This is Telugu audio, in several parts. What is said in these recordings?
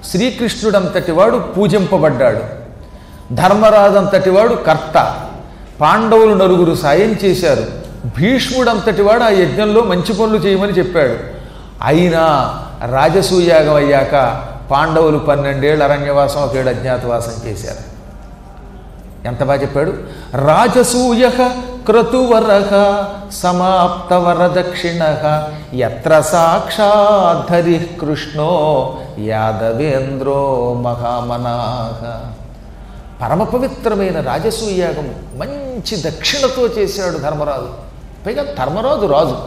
శ్రీకృష్ణుడంతటి వాడు పూజింపబడ్డాడు ధర్మరాజంతటి వాడు కర్త పాండవులు నలుగురు సాయం చేశారు భీష్ముడంతటి వాడు ఆ యజ్ఞంలో మంచి పనులు చేయమని చెప్పాడు అయినా రాజసూయాగం అయ్యాక పాండవులు పన్నెండేళ్ళు అరణ్యవాసం ఒకేడు అజ్ఞాతవాసం చేశారు ఎంత బాగా చెప్పాడు రాజసూయ క్రతువర సమాప్త వరదక్షిణ ఎత్ర సాక్షాద్ధరి కృష్ణో యాదవేంద్రో మహామనాహ పరమ పవిత్రమైన రాజసూయాగం మంచి దక్షిణతో చేశాడు ధర్మరాజు పైగా ధర్మరాజు రాజు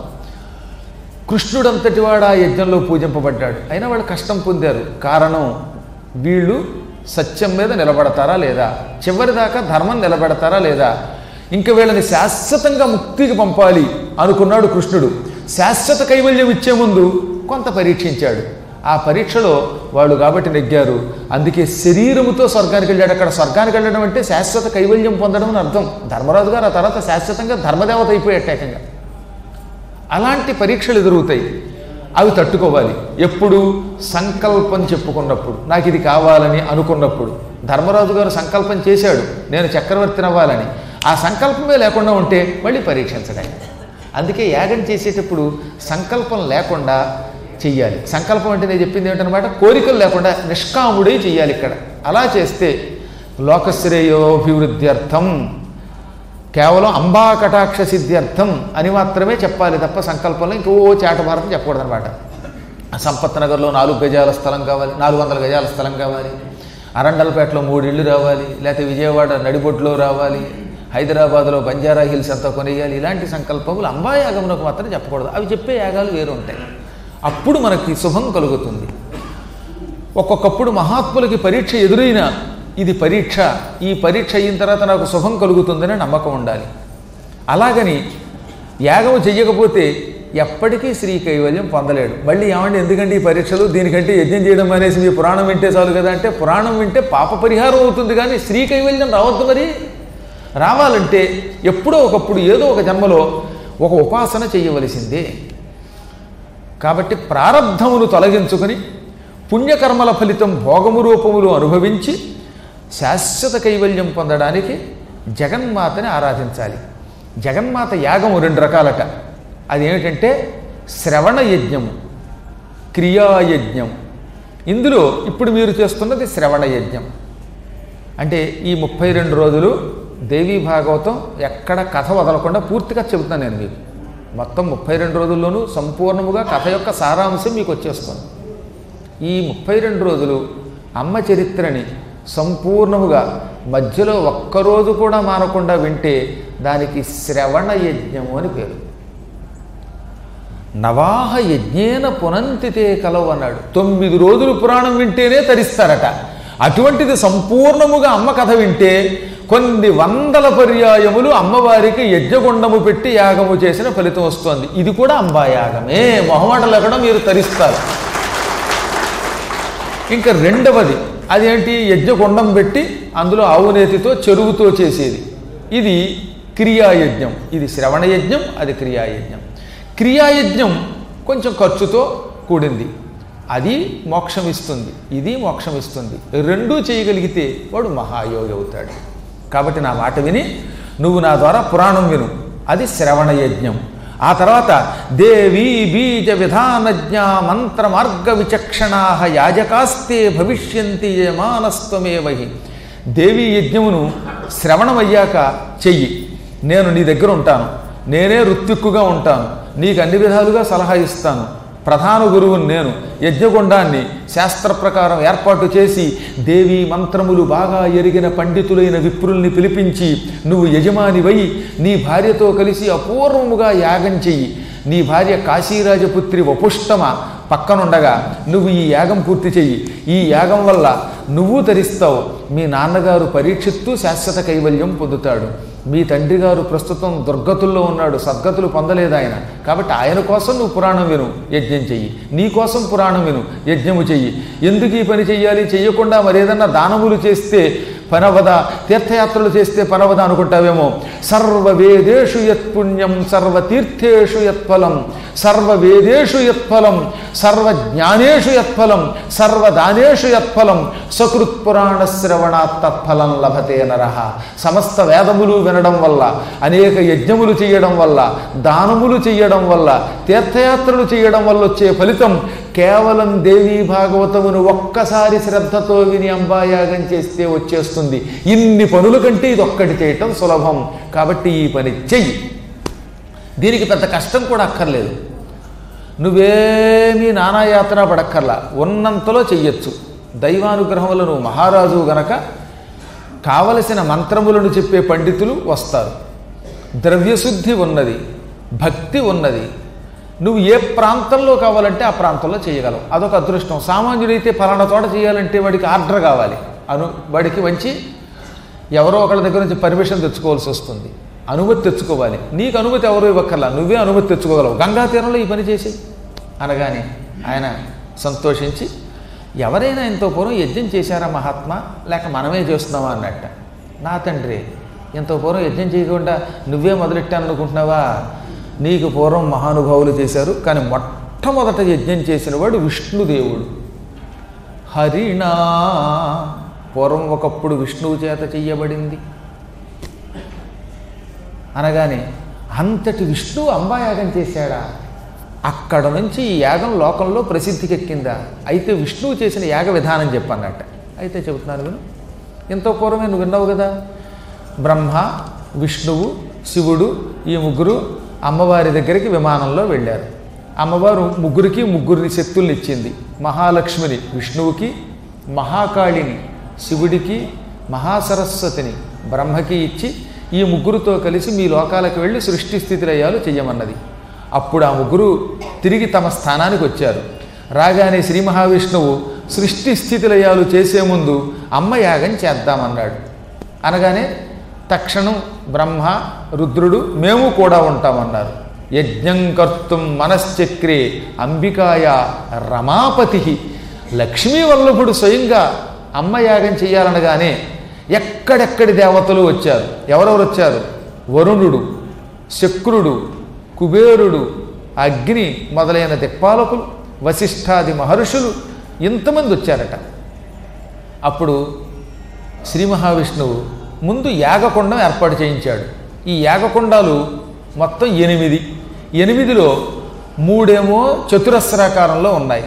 కృష్ణుడంతటి వాడు ఆ యజ్ఞంలో పూజింపబడ్డాడు అయినా వాళ్ళు కష్టం పొందారు కారణం వీళ్ళు సత్యం మీద నిలబడతారా లేదా చివరిదాకా ధర్మం నిలబెడతారా లేదా ఇంకా వీళ్ళని శాశ్వతంగా ముక్తికి పంపాలి అనుకున్నాడు కృష్ణుడు శాశ్వత కైవల్యం ఇచ్చే ముందు కొంత పరీక్షించాడు ఆ పరీక్షలో వాళ్ళు కాబట్టి నెగ్గారు అందుకే శరీరముతో స్వర్గానికి వెళ్ళాడు అక్కడ స్వర్గానికి వెళ్ళడం అంటే శాశ్వత కైవల్యం పొందడం అని అర్థం ధర్మరాజు గారు ఆ తర్వాత శాశ్వతంగా ధర్మదేవత అయిపోయాడు ఏకంగా అలాంటి పరీక్షలు ఎదురవుతాయి అవి తట్టుకోవాలి ఎప్పుడు సంకల్పం చెప్పుకున్నప్పుడు నాకు ఇది కావాలని అనుకున్నప్పుడు ధర్మరాజు గారు సంకల్పం చేశాడు నేను చక్రవర్తిని అవ్వాలని ఆ సంకల్పమే లేకుండా ఉంటే మళ్ళీ పరీక్షించడం అందుకే యాగం చేసేటప్పుడు సంకల్పం లేకుండా చెయ్యాలి సంకల్పం అంటే నేను చెప్పింది ఏమిటనమాట కోరికలు లేకుండా నిష్కాముడై చెయ్యాలి ఇక్కడ అలా చేస్తే లోకశ్రేయోభివృద్ధ్యర్థం కేవలం అంబా కటాక్ష సిద్ధ్యర్థం అని మాత్రమే చెప్పాలి తప్ప సంకల్పంలో ఇంకో చాట భారతం చెప్పకూడదు అనమాట సంపత్ నగర్లో నాలుగు గజాల స్థలం కావాలి నాలుగు వందల గజాల స్థలం కావాలి అరండల్పేటలో మూడు ఇళ్ళు రావాలి లేకపోతే విజయవాడ నడిబొడ్లో రావాలి హైదరాబాద్లో బంజారా హిల్స్ అంతా కొనేయాలి ఇలాంటి సంకల్పములు అంబా యాగమునకు మాత్రం చెప్పకూడదు అవి చెప్పే యాగాలు వేరు ఉంటాయి అప్పుడు మనకి శుభం కలుగుతుంది ఒక్కొక్కప్పుడు మహాత్ములకి పరీక్ష ఎదురైనా ఇది పరీక్ష ఈ పరీక్ష అయిన తర్వాత నాకు శుభం కలుగుతుందని నమ్మకం ఉండాలి అలాగని యాగం చెయ్యకపోతే ఎప్పటికీ శ్రీ కైవల్యం పొందలేడు మళ్ళీ ఏమంటే ఎందుకంటే ఈ పరీక్షలు దీనికంటే యజ్ఞం చేయడం అనేసి మీ పురాణం వింటే చాలు కదా అంటే పురాణం వింటే పాప పరిహారం అవుతుంది కానీ శ్రీ కైవల్యం రావద్దు మరి రావాలంటే ఎప్పుడో ఒకప్పుడు ఏదో ఒక జన్మలో ఒక ఉపాసన చేయవలసిందే కాబట్టి ప్రారంధమును తొలగించుకొని పుణ్యకర్మల ఫలితం భోగము రూపములు అనుభవించి శాశ్వత కైవల్యం పొందడానికి జగన్మాతని ఆరాధించాలి జగన్మాత యాగము రెండు రకాలట అదేమిటంటే శ్రవణ యజ్ఞము క్రియాయజ్ఞం ఇందులో ఇప్పుడు మీరు చేస్తున్నది శ్రవణ యజ్ఞం అంటే ఈ ముప్పై రెండు రోజులు దేవీ భాగవతం ఎక్కడ కథ వదలకుండా పూర్తిగా చెబుతాను నేను మీకు మొత్తం ముప్పై రెండు రోజుల్లోనూ సంపూర్ణముగా కథ యొక్క సారాంశం మీకు వచ్చేస్తుంది ఈ ముప్పై రెండు రోజులు అమ్మ చరిత్రని సంపూర్ణముగా మధ్యలో ఒక్కరోజు కూడా మానకుండా వింటే దానికి శ్రవణ యజ్ఞము అని పేరు నవాహ యజ్ఞేన పునంతితే కలవు అన్నాడు తొమ్మిది రోజులు పురాణం వింటేనే తరిస్తారట అటువంటిది సంపూర్ణముగా అమ్మ కథ వింటే కొన్ని వందల పర్యాయములు అమ్మవారికి యజ్ఞగుండము పెట్టి యాగము చేసిన ఫలితం వస్తోంది ఇది కూడా అంబాయాగమే మొహమాటలు ఎక్కడ మీరు తరిస్తారు ఇంకా రెండవది అదేంటి యజ్ఞగుండం పెట్టి అందులో ఆవునేతితో చెరువుతో చేసేది ఇది క్రియాయజ్ఞం ఇది శ్రవణ యజ్ఞం అది క్రియాయజ్ఞం క్రియాయజ్ఞం కొంచెం ఖర్చుతో కూడింది అది మోక్షం ఇస్తుంది ఇది మోక్షం ఇస్తుంది రెండూ చేయగలిగితే వాడు మహాయోగి అవుతాడు కాబట్టి నా మాట విని నువ్వు నా ద్వారా పురాణం విను అది శ్రవణ యజ్ఞం ఆ తర్వాత దేవీ బీజ విధానజ్ఞ మంత్ర మార్గ విచక్షణా యాజకాస్తే భవిష్యంతి యమానస్త్వమేవహి దేవీ యజ్ఞమును శ్రవణమయ్యాక చెయ్యి నేను నీ దగ్గర ఉంటాను నేనే రుత్తిక్కుగా ఉంటాను నీకు అన్ని విధాలుగా సలహా ఇస్తాను ప్రధాన గురువుని నేను యజ్ఞగుండాన్ని శాస్త్ర ప్రకారం ఏర్పాటు చేసి దేవీ మంత్రములు బాగా ఎరిగిన పండితులైన విప్రుల్ని పిలిపించి నువ్వు యజమానివై నీ భార్యతో కలిసి అపూర్వముగా యాగం చెయ్యి నీ భార్య కాశీరాజపుత్రి వపుష్టమ పక్కనుండగా నువ్వు ఈ యాగం పూర్తి చెయ్యి ఈ యాగం వల్ల నువ్వు తరిస్తావు మీ నాన్నగారు పరీక్షిత్తు శాశ్వత కైవల్యం పొందుతాడు మీ తండ్రి గారు ప్రస్తుతం దుర్గతుల్లో ఉన్నాడు సద్గతులు పొందలేదు ఆయన కాబట్టి ఆయన కోసం నువ్వు పురాణం విను యజ్ఞం చెయ్యి నీ కోసం పురాణం విను యజ్ఞము చెయ్యి ఎందుకు ఈ పని చెయ్యాలి చెయ్యకుండా మరేదన్నా దానములు చేస్తే పనవద తీర్థయాత్రలు చేస్తే పనవద అనుకుంటావేమో సర్వవేదేషు యత్పుణ్యం సర్వతీర్థేషు యత్ఫలం సర్వవేదేషు యత్ఫలం సర్వజ్ఞానేషు యత్ఫలం సర్వదానేషు యత్ఫలం సకృత్పురాణ శ్రవణాత్ తత్ఫలం లభతే నర సమస్త వేదములు వినడం వల్ల అనేక యజ్ఞములు చేయడం వల్ల దానములు చేయడం వల్ల తీర్థయాత్రలు చేయడం వల్ల వచ్చే ఫలితం కేవలం దేవీ భాగవతమును ఒక్కసారి శ్రద్ధతో విని అంబాయాగం చేస్తే వచ్చేస్తుంది ఇన్ని పనుల కంటే ఇది ఒక్కటి చేయటం సులభం కాబట్టి ఈ పని చెయ్యి దీనికి పెద్ద కష్టం కూడా అక్కర్లేదు నువ్వేమీ నానాయాతన పడక్కర్లా ఉన్నంతలో చెయ్యొచ్చు దైవానుగ్రహం వల్ల నువ్వు మహారాజు గనక కావలసిన మంత్రములను చెప్పే పండితులు వస్తారు ద్రవ్యశుద్ధి ఉన్నది భక్తి ఉన్నది నువ్వు ఏ ప్రాంతంలో కావాలంటే ఆ ప్రాంతంలో చేయగలవు అదొక అదృష్టం సామాన్యుడైతే ఫలానా చోట చేయాలంటే వాడికి ఆర్డర్ కావాలి అను వాడికి మంచి ఎవరో ఒకళ్ళ దగ్గర నుంచి పర్మిషన్ తెచ్చుకోవాల్సి వస్తుంది అనుమతి తెచ్చుకోవాలి నీకు అనుమతి ఎవరు ఇవ్వక్కర్లా నువ్వే అనుమతి తెచ్చుకోగలవు గంగా తీరంలో ఈ పని చేసి అనగానే ఆయన సంతోషించి ఎవరైనా ఎంతో పూర్వం యజ్ఞం చేశారా మహాత్మా లేక మనమే చేస్తున్నావా అన్నట్ట నా తండ్రి ఎంతో పూర్వం యజ్ఞం చేయకుండా నువ్వే మొదలెట్టాను అనుకుంటున్నావా నీకు పూర్వం మహానుభావులు చేశారు కానీ మొట్టమొదట యజ్ఞం చేసిన వాడు విష్ణుదేవుడు హరిణా పూర్వం ఒకప్పుడు విష్ణువు చేత చెయ్యబడింది అనగానే అంతటి విష్ణువు అంబాయాగం చేశాడా అక్కడ నుంచి ఈ యాగం లోకంలో ప్రసిద్ధికెక్కిందా అయితే విష్ణువు చేసిన యాగ విధానం చెప్పన్నట్ట అయితే చెబుతున్నాను విను ఎంతో పూర్వమే నువ్వు విన్నావు కదా బ్రహ్మ విష్ణువు శివుడు ఈ ముగ్గురు అమ్మవారి దగ్గరికి విమానంలో వెళ్ళారు అమ్మవారు ముగ్గురికి ముగ్గురిని శక్తుల్ని ఇచ్చింది మహాలక్ష్మిని విష్ణువుకి మహాకాళిని శివుడికి మహాసరస్వతిని బ్రహ్మకి ఇచ్చి ఈ ముగ్గురుతో కలిసి మీ లోకాలకు వెళ్ళి సృష్టి స్థితిలయాలు చెయ్యమన్నది అప్పుడు ఆ ముగ్గురు తిరిగి తమ స్థానానికి వచ్చారు రాగానే శ్రీ మహావిష్ణువు సృష్టి స్థితిలయాలు చేసే ముందు అమ్మ యాగం చేద్దామన్నాడు అనగానే తక్షణం బ్రహ్మ రుద్రుడు మేము కూడా ఉంటామన్నారు యజ్ఞం కర్తుం మనశ్చక్రే అంబికాయ రమాపతి లక్ష్మీ వల్లభుడు స్వయంగా అమ్మ యాగం చేయాలనగానే ఎక్కడెక్కడి దేవతలు వచ్చారు ఎవరెవరు వచ్చారు వరుణుడు శక్రుడు కుబేరుడు అగ్ని మొదలైన దిక్పాలకులు వశిష్ఠాది మహర్షులు ఇంతమంది వచ్చారట అప్పుడు శ్రీ మహావిష్ణువు ముందు యాగకొండం ఏర్పాటు చేయించాడు ఈ యాగకొండాలు మొత్తం ఎనిమిది ఎనిమిదిలో మూడేమో చతురస్రాకారంలో ఉన్నాయి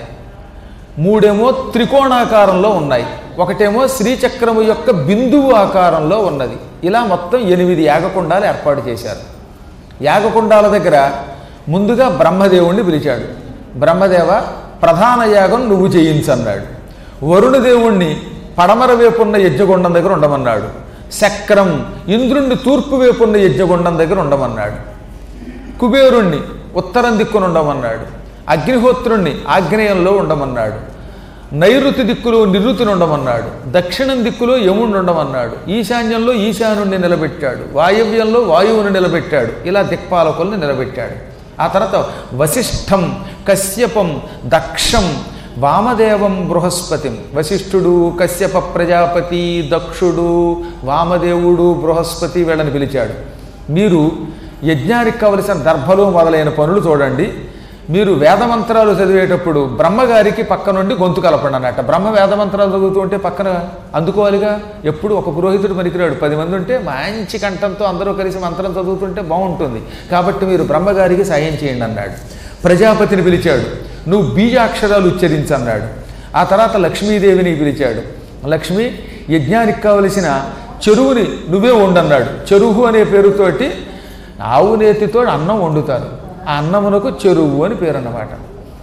మూడేమో త్రికోణాకారంలో ఉన్నాయి ఒకటేమో శ్రీచక్రము యొక్క బిందువు ఆకారంలో ఉన్నది ఇలా మొత్తం ఎనిమిది యాగకుండాలు ఏర్పాటు చేశారు యాగకుండాల దగ్గర ముందుగా బ్రహ్మదేవుణ్ణి పిలిచాడు బ్రహ్మదేవ ప్రధాన యాగం నువ్వు చేయించన్నాడు వరుణదేవుణ్ణి పడమర వైపున్న యజ్ఞగుండం దగ్గర ఉండమన్నాడు చక్రం ఇంద్రుణ్ణి తూర్పు వైపున్న యజ్ఞగుండం దగ్గర ఉండమన్నాడు కుబేరుణ్ణి ఉత్తరం దిక్కున ఉండమన్నాడు అగ్నిహోత్రుణ్ణి ఆగ్నేయంలో ఉండమన్నాడు నైరుతి దిక్కులో నిరుతిని ఉండమన్నాడు దక్షిణం దిక్కులో యముణ్ణి ఉండమన్నాడు ఈశాన్యంలో ఈశానుణ్ణి నిలబెట్టాడు వాయవ్యంలో వాయువుని నిలబెట్టాడు ఇలా దిక్పాలకుల్ని నిలబెట్టాడు ఆ తర్వాత వశిష్ఠం కశ్యపం దక్షం వామదేవం బృహస్పతిం వశిష్ఠుడు కశ్యప ప్రజాపతి దక్షుడు వామదేవుడు బృహస్పతి వీళ్ళని పిలిచాడు మీరు యజ్ఞానికి కావలసిన దర్భలు మొదలైన పనులు చూడండి మీరు వేదమంత్రాలు చదివేటప్పుడు బ్రహ్మగారికి పక్క నుండి గొంతు కలపండి అన్నట్ట బ్రహ్మ వేదమంత్రాలు చదువుతూ ఉంటే పక్కన అందుకోవాలిగా ఎప్పుడు ఒక పురోహితుడు పనికిరాడు పది మంది ఉంటే మంచి కంఠంతో అందరూ కలిసి మంత్రం చదువుతుంటే బాగుంటుంది కాబట్టి మీరు బ్రహ్మగారికి సాయం చేయండి అన్నాడు ప్రజాపతిని పిలిచాడు నువ్వు బీజాక్షరాలు ఉచ్చరించన్నాడు ఆ తర్వాత లక్ష్మీదేవిని పిలిచాడు లక్ష్మి యజ్ఞానికి కావలసిన చెరువుని నువ్వే వండన్నాడు చెరువు అనే పేరుతోటి ఆవు నేతితో అన్నం వండుతారు ఆ అన్నమునకు చెరువు అని పేరు అన్నమాట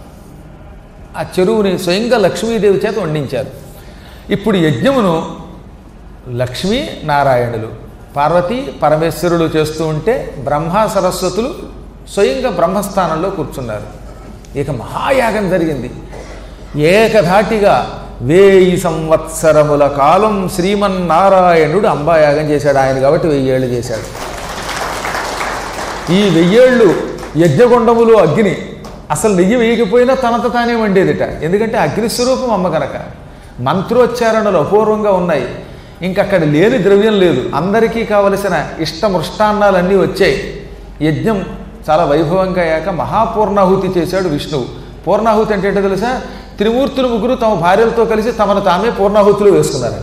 ఆ చెరువుని స్వయంగా లక్ష్మీదేవి చేత వండించారు ఇప్పుడు యజ్ఞమును లక్ష్మీ నారాయణులు పార్వతి పరమేశ్వరులు చేస్తూ ఉంటే బ్రహ్మ సరస్వతులు స్వయంగా బ్రహ్మస్థానంలో కూర్చున్నారు ఇక మహాయాగం జరిగింది ఏకధాటిగా వేయి సంవత్సరముల కాలం శ్రీమన్నారాయణుడు అంబాయాగం చేశాడు ఆయన కాబట్టి వెయ్యేళ్ళు చేశాడు ఈ వెయ్యేళ్ళు యజ్ఞగుండములు అగ్ని అసలు నెయ్యి వేయకపోయినా తనంత తానే వండేదిట ఎందుకంటే అగ్ని స్వరూపం అమ్మ కనుక మంత్రోచ్చారణలు అపూర్వంగా ఉన్నాయి ఇంకక్కడ లేని ద్రవ్యం లేదు అందరికీ కావలసిన ఇష్టమృష్టాన్నాలన్నీ వచ్చాయి యజ్ఞం చాలా వైభవంగా అయ్యాక మహాపూర్ణాహుతి చేశాడు విష్ణువు పూర్ణాహుతి అంటే ఏంటో తెలుసా త్రిమూర్తులు ముగ్గురు తమ భార్యలతో కలిసి తమను తామే పూర్ణాహుతులు వేసుకున్నారట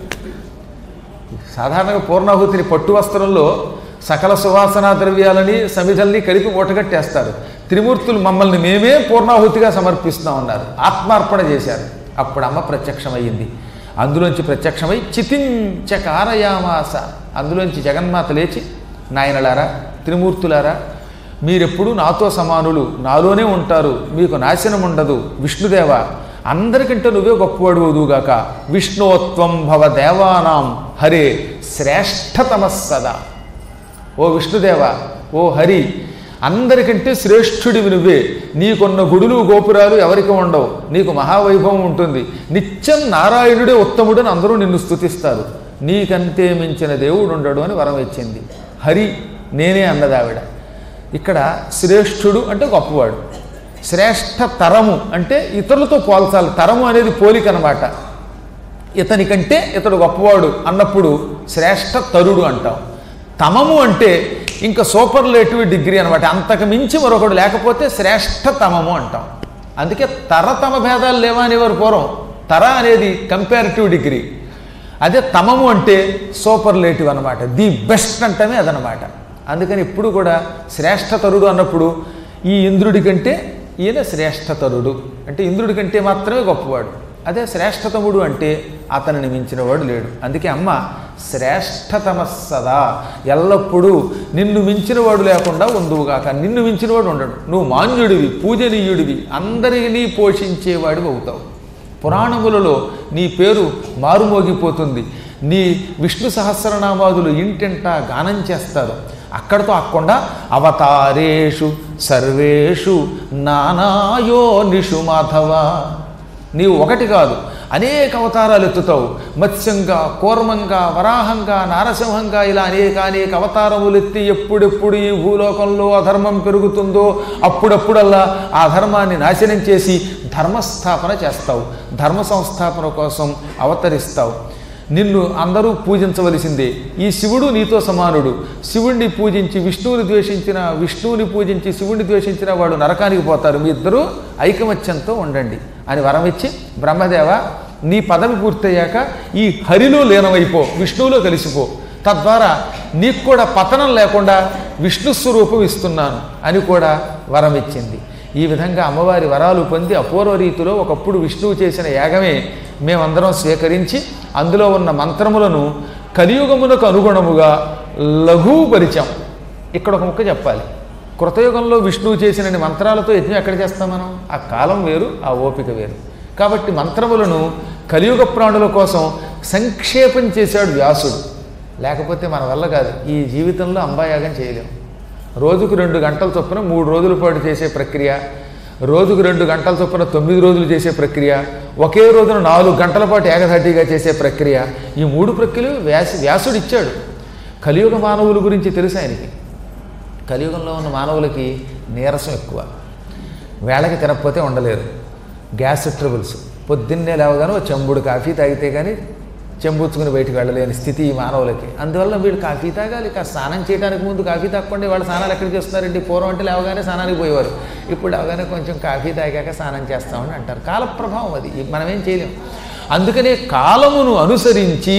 సాధారణంగా పూర్ణాహుతిని పట్టు వస్త్రంలో సకల సువాసనా ద్రవ్యాలని సమిధల్ని కలిపి మూటగట్టేస్తారు త్రిమూర్తులు మమ్మల్ని మేమే పూర్ణాహుతిగా సమర్పిస్తున్నాం అన్నారు ఆత్మార్పణ చేశారు అప్పుడు అమ్మ ప్రత్యక్షమయ్యింది అందులోంచి ప్రత్యక్షమై చితించకారయామాస అందులోంచి జగన్మాత లేచి నాయనలారా త్రిమూర్తులారా మీరెప్పుడు నాతో సమానులు నాలోనే ఉంటారు మీకు నాశనం ఉండదు విష్ణుదేవ అందరికంటే నువ్వే గొప్పవాడు వదుగాక విష్ణుత్వం భవ దేవానాం హరే శ్రేష్టతమ సదా ఓ విష్ణుదేవ ఓ హరి అందరికంటే శ్రేష్ఠుడివి నువ్వే నీకున్న గుడులు గోపురాలు ఎవరికి ఉండవు నీకు మహావైభవం ఉంటుంది నిత్యం నారాయణుడే ఉత్తముడని అందరూ నిన్ను స్తుతిస్తారు నీకంతే మించిన దేవుడు ఉండడు అని వరం ఇచ్చింది హరి నేనే అన్నది ఆవిడ ఇక్కడ శ్రేష్ఠుడు అంటే గొప్పవాడు శ్రేష్ఠ తరము అంటే ఇతరులతో పోల్చాలి తరము అనేది పోలిక అనమాట ఇతనికంటే ఇతడు గొప్పవాడు అన్నప్పుడు శ్రేష్ఠ తరుడు అంటాం తమము అంటే ఇంకా సూపర్లేటివ్ డిగ్రీ అనమాట అంతకు మించి మరొకడు లేకపోతే శ్రేష్ఠ తమము అంటాం అందుకే తరతమ భేదాలు లేవా అనేవారు పూర్వం తర అనేది కంపారిటివ్ డిగ్రీ అదే తమము అంటే సూపర్లేటివ్ అనమాట ది బెస్ట్ అంటమే అదనమాట అందుకని ఇప్పుడు కూడా శ్రేష్ఠతరుడు అన్నప్పుడు ఈ ఇంద్రుడి కంటే ఈయన శ్రేష్ఠతరుడు అంటే ఇంద్రుడి కంటే మాత్రమే గొప్పవాడు అదే శ్రేష్ఠతముడు అంటే అతనిని మించినవాడు లేడు అందుకే అమ్మ శ్రేష్ఠతమ సదా ఎల్లప్పుడూ నిన్ను మించినవాడు లేకుండా ఉందువుగాక నిన్ను మించినవాడు ఉండడు నువ్వు మాన్యుడివి పూజనీయుడివి అందరినీ పోషించేవాడివి అవుతావు పురాణములలో నీ పేరు మారుమోగిపోతుంది నీ విష్ణు సహస్రనామాదులు ఇంటింటా గానం చేస్తారు అక్కడతో ఆకుండా అవతారేషు సర్వేషు నానాయో నిషు మాధవ నీవు ఒకటి కాదు అనేక అవతారాలు ఎత్తుతావు మత్స్యంగా కూర్మంగా వరాహంగా నారసింహంగా ఇలా అనేక అనేక అవతారములు ఎత్తి ఎప్పుడెప్పుడు ఈ భూలోకంలో అధర్మం పెరుగుతుందో అప్పుడప్పుడల్లా ఆ ధర్మాన్ని నాశనం చేసి ధర్మస్థాపన చేస్తావు ధర్మ సంస్థాపన కోసం అవతరిస్తావు నిన్ను అందరూ పూజించవలసిందే ఈ శివుడు నీతో సమానుడు శివుణ్ణి పూజించి విష్ణువుని ద్వేషించిన విష్ణువుని పూజించి శివుణ్ణి ద్వేషించిన వాడు నరకానికి పోతారు మీ ఇద్దరూ ఐకమత్యంతో ఉండండి అని వరమిచ్చి బ్రహ్మదేవ నీ పదవి పూర్తయ్యాక ఈ హరిలో లీనమైపో విష్ణువులో కలిసిపో తద్వారా నీకు కూడా పతనం లేకుండా విష్ణు స్వరూపం ఇస్తున్నాను అని కూడా వరం ఇచ్చింది ఈ విధంగా అమ్మవారి వరాలు పొంది అపూర్వ రీతిలో ఒకప్పుడు విష్ణువు చేసిన యాగమే మేమందరం స్వీకరించి అందులో ఉన్న మంత్రములను కలియుగమునకు అనుగుణముగా లఘుపరిచాం ఇక్కడ ఒక ముక్క చెప్పాలి కృతయుగంలో విష్ణువు చేసిన మంత్రాలతో యజ్ఞం ఎక్కడ చేస్తాం మనం ఆ కాలం వేరు ఆ ఓపిక వేరు కాబట్టి మంత్రములను కలియుగ ప్రాణుల కోసం సంక్షేపం చేశాడు వ్యాసుడు లేకపోతే మన వల్ల కాదు ఈ జీవితంలో అంబాయాగం చేయలేం రోజుకు రెండు గంటల చొప్పున మూడు రోజుల పాటు చేసే ప్రక్రియ రోజుకు రెండు గంటల చొప్పున తొమ్మిది రోజులు చేసే ప్రక్రియ ఒకే రోజున నాలుగు గంటల పాటు ఏకధాటిగా చేసే ప్రక్రియ ఈ మూడు ప్రక్రియలు వ్యాసి వ్యాసుడు ఇచ్చాడు కలియుగ మానవుల గురించి తెలుసు ఆయనకి కలియుగంలో ఉన్న మానవులకి నీరసం ఎక్కువ వేళకి తినకపోతే ఉండలేరు గ్యాస్ ట్రబుల్స్ పొద్దున్నే లేవగానే ఓ చెంబుడు కాఫీ తాగితే కానీ చెంబుచ్చుకుని బయటికి వెళ్ళలేని స్థితి ఈ మానవులకి అందువల్ల వీళ్ళు కాఫీ తాగాలి కాస్త స్నానం చేయడానికి ముందు కాఫీ తాగకుండా వాళ్ళు స్నానాలు ఎక్కడికి చేస్తున్నారండి పూర్వం అంటే లేవగానే స్నానానికి పోయేవారు ఇప్పుడు లేవగానే కొంచెం కాఫీ తాగాక స్నానం చేస్తామని అంటారు కాలప్రభావం అది మనం ఏం చేయలేం అందుకనే కాలమును అనుసరించి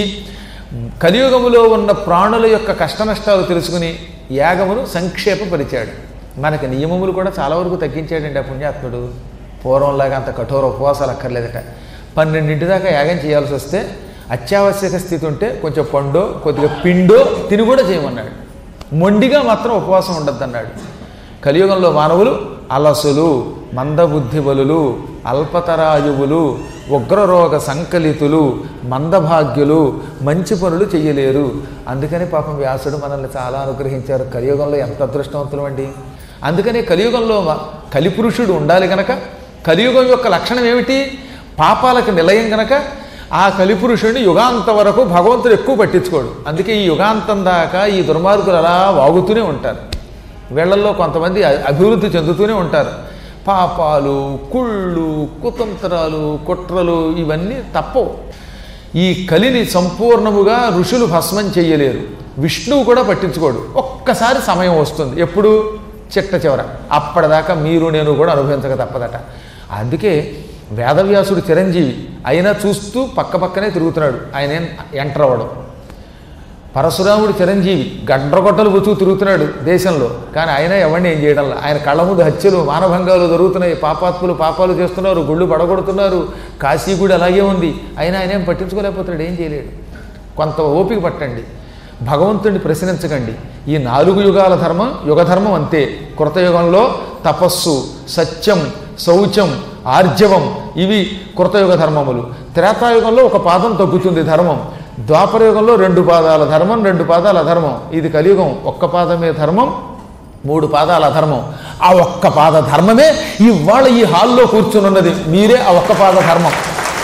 కలియుగములో ఉన్న ప్రాణుల యొక్క కష్టనష్టాలు తెలుసుకుని యాగమును సంక్షేపపరిచాడు మనకి నియమములు కూడా చాలా వరకు తగ్గించాడండి ఆ పుణ్యాత్ముడు పూర్వంలాగా అంత కఠోర ఉపవాసాలు అక్కర్లేదట పన్నెండింటి దాకా యాగం చేయాల్సి వస్తే అత్యావశ్యక స్థితి ఉంటే కొంచెం పండో కొద్దిగా పిండో తిని కూడా చేయమన్నాడు మొండిగా మాత్రం ఉపవాసం ఉండద్దన్నాడు కలియుగంలో మానవులు అలసులు మందబుద్ధి బలులు అల్పతరాయువులు ఉగ్రరోగ సంకలితులు మందభాగ్యులు మంచి పనులు చెయ్యలేరు అందుకని పాపం వ్యాసుడు మనల్ని చాలా అనుగ్రహించారు కలియుగంలో ఎంత అదృష్టవంతులు అండి అందుకనే కలియుగంలో మ- కలిపురుషుడు ఉండాలి గనక కలియుగం యొక్క లక్షణం ఏమిటి పాపాలకు నిలయం గనక ఆ కలిపురుషుడిని యుగాంత వరకు భగవంతుడు ఎక్కువ పట్టించుకోడు అందుకే ఈ యుగాంతం దాకా ఈ దుర్మార్గులు అలా వాగుతూనే ఉంటారు వీళ్ళల్లో కొంతమంది అ- అభివృద్ధి చెందుతూనే ఉంటారు పాపాలు కుళ్ళు కుతంత్రాలు కుట్రలు ఇవన్నీ తప్పవు ఈ కలిని సంపూర్ణముగా ఋషులు భస్మం చెయ్యలేరు విష్ణువు కూడా పట్టించుకోడు ఒక్కసారి సమయం వస్తుంది ఎప్పుడు చిట్ట చివర అప్పటిదాకా మీరు నేను కూడా అనుభవించక తప్పదట అందుకే వేదవ్యాసుడు చిరంజీవి అయినా చూస్తూ పక్క పక్కనే తిరుగుతున్నాడు ఆయన ఏం ఎంటర్ అవ్వడం పరశురాముడు చిరంజీవి గడ్రగొట్టలు బుచ్చుకు తిరుగుతున్నాడు దేశంలో కానీ ఆయన ఎవరిని ఏం చేయడంలా ఆయన కళ్ళ ముందు హత్యలు మానభంగాలు జరుగుతున్నాయి పాపాత్ములు పాపాలు చేస్తున్నారు గుళ్ళు పడగొడుతున్నారు కాశీ గుడి అలాగే ఉంది అయినా ఆయన ఏం పట్టించుకోలేకపోతున్నాడు ఏం చేయలేడు కొంత ఓపిక పట్టండి భగవంతుడిని ప్రశ్నించకండి ఈ నాలుగు యుగాల ధర్మం యుగధర్మం అంతే కృతయుగంలో తపస్సు సత్యం శౌచం ఆర్జవం ఇవి కృతయుగ ధర్మములు త్రేతాయుగంలో ఒక పాదం తగ్గుతుంది ధర్మం ద్వాపరయుగంలో రెండు పాదాల ధర్మం రెండు పాదాల అధర్మం ఇది కలియుగం ఒక్క పాదమే ధర్మం మూడు పాదాల అధర్మం ఆ ఒక్క పాద ధర్మమే ఇవాళ ఈ హాల్లో కూర్చుని ఉన్నది మీరే ఆ ఒక్క పాద ధర్మం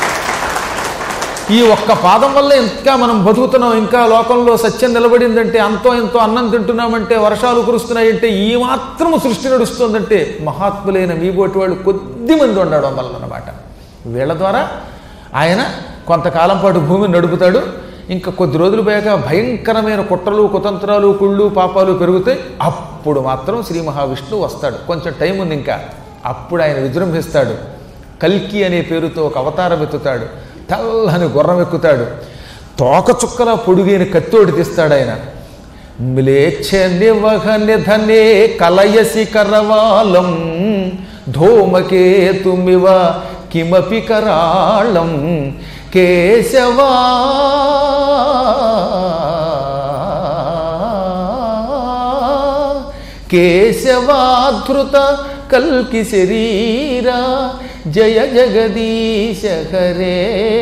ఈ ఒక్క పాదం వల్ల ఇంకా మనం బతుకుతున్నాం ఇంకా లోకంలో సత్యం నిలబడిందంటే అంతో ఎంతో అన్నం తింటున్నామంటే వర్షాలు కురుస్తున్నాయంటే ఈ మాత్రము సృష్టి నడుస్తుందంటే మహాత్ములైన మీబోటి వాళ్ళు కొద్ది మంది ఉండడం వల్ల అనమాట వీళ్ళ ద్వారా ఆయన కొంతకాలం పాటు భూమిని నడుపుతాడు ఇంకా కొద్ది రోజులు పోయాక భయంకరమైన కుట్రలు కుతంత్రాలు కుళ్ళు పాపాలు పెరుగుతాయి అప్పుడు మాత్రం శ్రీ మహావిష్ణువు వస్తాడు కొంచెం టైం ఉంది ఇంకా అప్పుడు ఆయన విజృంభిస్తాడు కల్కి అనే పేరుతో ఒక అవతారం ఎత్తుతాడు తెల్లని గుర్రం ఎక్కుతాడు తోక చుక్కల పొడుగైన కత్తోడి తీస్తాడు ఆయన మ్లేచ్ఛ నివహ నిధనే కలయసి కరవాలం ధూమకేతుమివ కిమపి కరాళం కేశవా కేశవాధృత కల్కి శరీరా జయ జగదీశ హరే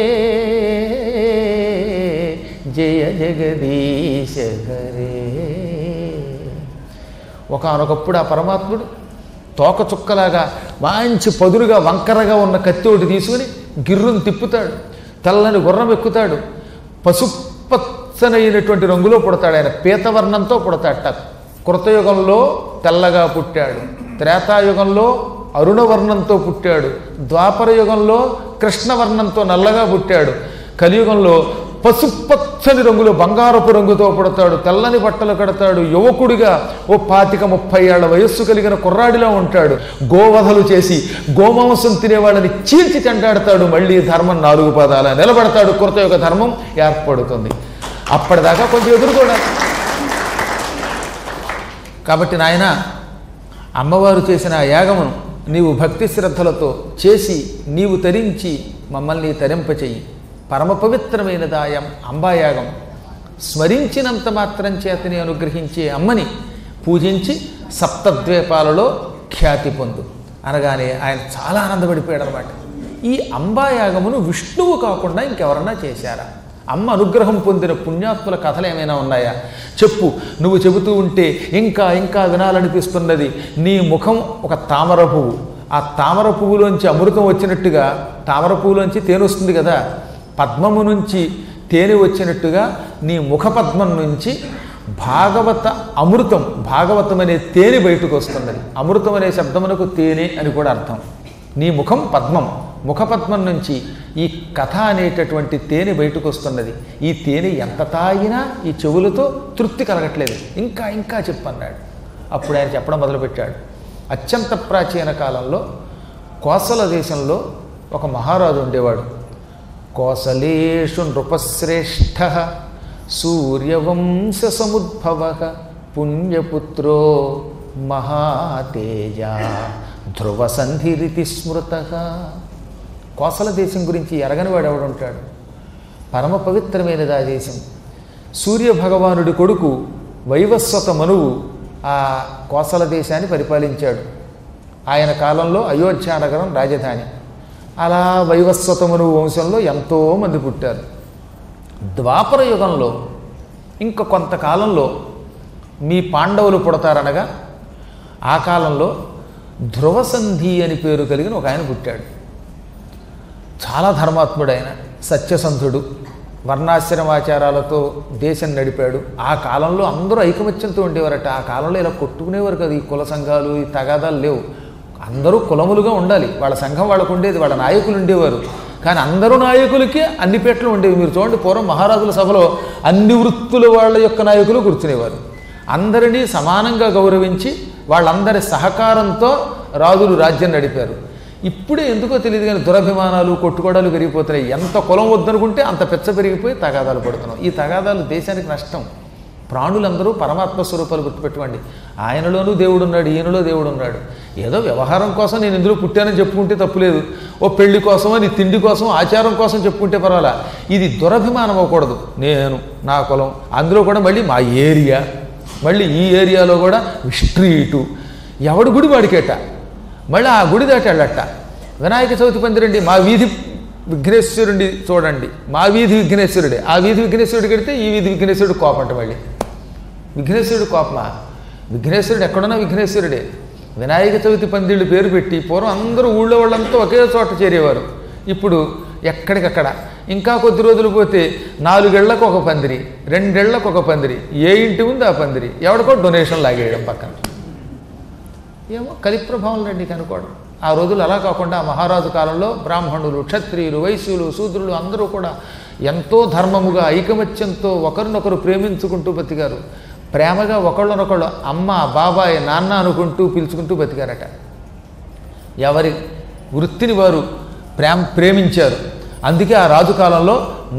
జయ జగదీశ హరే ఒకనొకప్పుడు ఆ పరమాత్ముడు తోక చుక్కలాగా మంచి పదురుగా వంకరగా ఉన్న కత్తి ఒకటి తీసుకుని గిర్రును తిప్పుతాడు తెల్లని గుర్రం ఎక్కుతాడు పసుపచ్చనైనటువంటి రంగులో పుడతాడు ఆయన పీతవర్ణంతో పుడతాడట కృతయుగంలో తెల్లగా పుట్టాడు త్రేతాయుగంలో అరుణవర్ణంతో పుట్టాడు ద్వాపర యుగంలో కృష్ణవర్ణంతో నల్లగా పుట్టాడు కలియుగంలో పసుపచ్చని రంగులో బంగారపు రంగుతో పుడతాడు తెల్లని బట్టలు కడతాడు యువకుడిగా ఓ పాతిక ముప్పై ఏళ్ల వయస్సు కలిగిన కుర్రాడిలా ఉంటాడు గోవధలు చేసి గోమాంసం తినేవాళ్ళని చీల్చి చెంటాడతాడు మళ్ళీ ధర్మం నాలుగు పదాల నిలబడతాడు కృతయుగ ధర్మం ఏర్పడుతుంది అప్పటిదాకా కొంచెం ఎదుర్కోవడానికి కాబట్టి నాయన అమ్మవారు చేసిన ఆ యాగమును నీవు భక్తి శ్రద్ధలతో చేసి నీవు తరించి మమ్మల్ని తరింపచెయ్యి పరమ పవిత్రమైనదాయం అంబాయాగం స్మరించినంత మాత్రం చేతని అనుగ్రహించే అమ్మని పూజించి సప్తద్వీపాలలో ఖ్యాతి పొందు అనగానే ఆయన చాలా ఆనందపడిపోయాడు అనమాట ఈ అంబాయాగమును విష్ణువు కాకుండా ఇంకెవరన్నా చేశారా అమ్మ అనుగ్రహం పొందిన పుణ్యాత్ముల కథలు ఏమైనా ఉన్నాయా చెప్పు నువ్వు చెబుతూ ఉంటే ఇంకా ఇంకా వినాలనిపిస్తున్నది నీ ముఖం ఒక తామర పువ్వు ఆ తామర పువ్వులోంచి అమృతం వచ్చినట్టుగా తామర పువ్వులోంచి తేనె వస్తుంది కదా పద్మము నుంచి తేనె వచ్చినట్టుగా నీ ముఖ పద్మం నుంచి భాగవత అమృతం భాగవతం అనే తేనె బయటకు వస్తున్నది అమృతం అనే శబ్దమునకు తేనె అని కూడా అర్థం నీ ముఖం పద్మం ముఖపద్మం నుంచి ఈ కథ అనేటటువంటి తేనె బయటకు వస్తున్నది ఈ తేనె ఎంత తాగినా ఈ చెవులతో తృప్తి కలగట్లేదు ఇంకా ఇంకా చెప్పన్నాడు అప్పుడు ఆయన చెప్పడం మొదలుపెట్టాడు అత్యంత ప్రాచీన కాలంలో కోసల దేశంలో ఒక మహారాజు ఉండేవాడు కోసలేషు నృపశ్రేష్ఠ సూర్యవంశ సముద్భవ పుణ్యపుత్రో మహాతేజ ధ్రువ సంధిరితి స్మృత కోసల దేశం గురించి ఎరగని వాడు ఎవడుంటాడు పరమ పవిత్రమైనది ఆ దేశం సూర్య భగవానుడి కొడుకు వైవస్వత మనువు ఆ కోసల దేశాన్ని పరిపాలించాడు ఆయన కాలంలో అయోధ్య నగరం రాజధాని అలా వైవస్వత మనువు వంశంలో ఎంతోమంది పుట్టారు ద్వాపర యుగంలో ఇంక కొంతకాలంలో మీ పాండవులు పుడతారనగా ఆ కాలంలో ధ్రువసంధి అని పేరు కలిగిన ఒక ఆయన పుట్టాడు చాలా ధర్మాత్ముడైన సత్యసంధుడు వర్ణాశ్రమాచారాలతో దేశం నడిపాడు ఆ కాలంలో అందరూ ఐకమత్యంతో ఉండేవారట ఆ కాలంలో ఇలా కొట్టుకునేవారు కదా ఈ కుల సంఘాలు ఈ తగాదాలు లేవు అందరూ కులములుగా ఉండాలి వాళ్ళ సంఘం వాళ్ళకు ఉండేది వాళ్ళ నాయకులు ఉండేవారు కానీ అందరూ నాయకులకి అన్ని పేటలు ఉండేవి మీరు చూడండి పూర్వం మహారాజుల సభలో అన్ని వృత్తుల వాళ్ళ యొక్క నాయకులు కూర్చునేవారు అందరినీ సమానంగా గౌరవించి వాళ్ళందరి సహకారంతో రాజులు రాజ్యం నడిపారు ఇప్పుడే ఎందుకో తెలియదు కానీ దురభిమానాలు కొట్టుకోవడాలు పెరిగిపోతున్నాయి ఎంత కులం వద్దనుకుంటే అంత పెచ్చ పెరిగిపోయి తగాదాలు పడుతున్నాం ఈ తగాదాలు దేశానికి నష్టం ప్రాణులందరూ పరమాత్మ స్వరూపాలు గుర్తుపెట్టుకోండి ఆయనలోనూ దేవుడు ఉన్నాడు ఈయనలో దేవుడు ఉన్నాడు ఏదో వ్యవహారం కోసం నేను ఇందులో పుట్టానని చెప్పుకుంటే తప్పులేదు ఓ పెళ్లి కోసం నీ తిండి కోసం ఆచారం కోసం చెప్పుకుంటే పర్వాలా ఇది దురభిమానం అవ్వకూడదు నేను నా కులం అందులో కూడా మళ్ళీ మా ఏరియా మళ్ళీ ఈ ఏరియాలో కూడా స్ట్రీటు ఎవడు గుడి వాడికేట మళ్ళీ ఆ గుడి దాటి వెళ్ళట వినాయక చవితి పందిరండి మా వీధి విఘ్నేశ్వరుడి చూడండి మా వీధి విఘ్నేశ్వరుడే ఆ వీధి విఘ్నేశ్వరుడికి వెడితే ఈ వీధి విఘ్నేశ్వరుడు కోపంట మళ్ళీ విఘ్నేశ్వరుడు కోపమా విఘ్నేశ్వరుడు ఎక్కడున్నా విఘ్నేశ్వరుడే వినాయక చవితి పందిళ్ళు పేరు పెట్టి పూర్వం అందరూ ఊళ్ళో వాళ్ళంతా ఒకే చోట చేరేవారు ఇప్పుడు ఎక్కడికక్కడ ఇంకా కొద్ది రోజులు పోతే నాలుగేళ్లకు ఒక పందిరి రెండేళ్లకు ఒక పందిరి ఏ ఇంటి ఉంది ఆ పందిరి ఎవడికో డొనేషన్ లాగేయడం పక్కన ఏమో కలిప్రభావం రండి కనుకోవడం ఆ రోజులు అలా కాకుండా ఆ మహారాజు కాలంలో బ్రాహ్మణులు క్షత్రియులు వైశ్యులు శూద్రులు అందరూ కూడా ఎంతో ధర్మముగా ఐకమత్యంతో ఒకరినొకరు ప్రేమించుకుంటూ బతికారు ప్రేమగా ఒకళ్ళనొకళ్ళు అమ్మ బాబాయ్ నాన్న అనుకుంటూ పిలుచుకుంటూ బతికారట ఎవరి వృత్తిని వారు ప్రేమ ప్రేమించారు అందుకే ఆ రాజు కాలంలో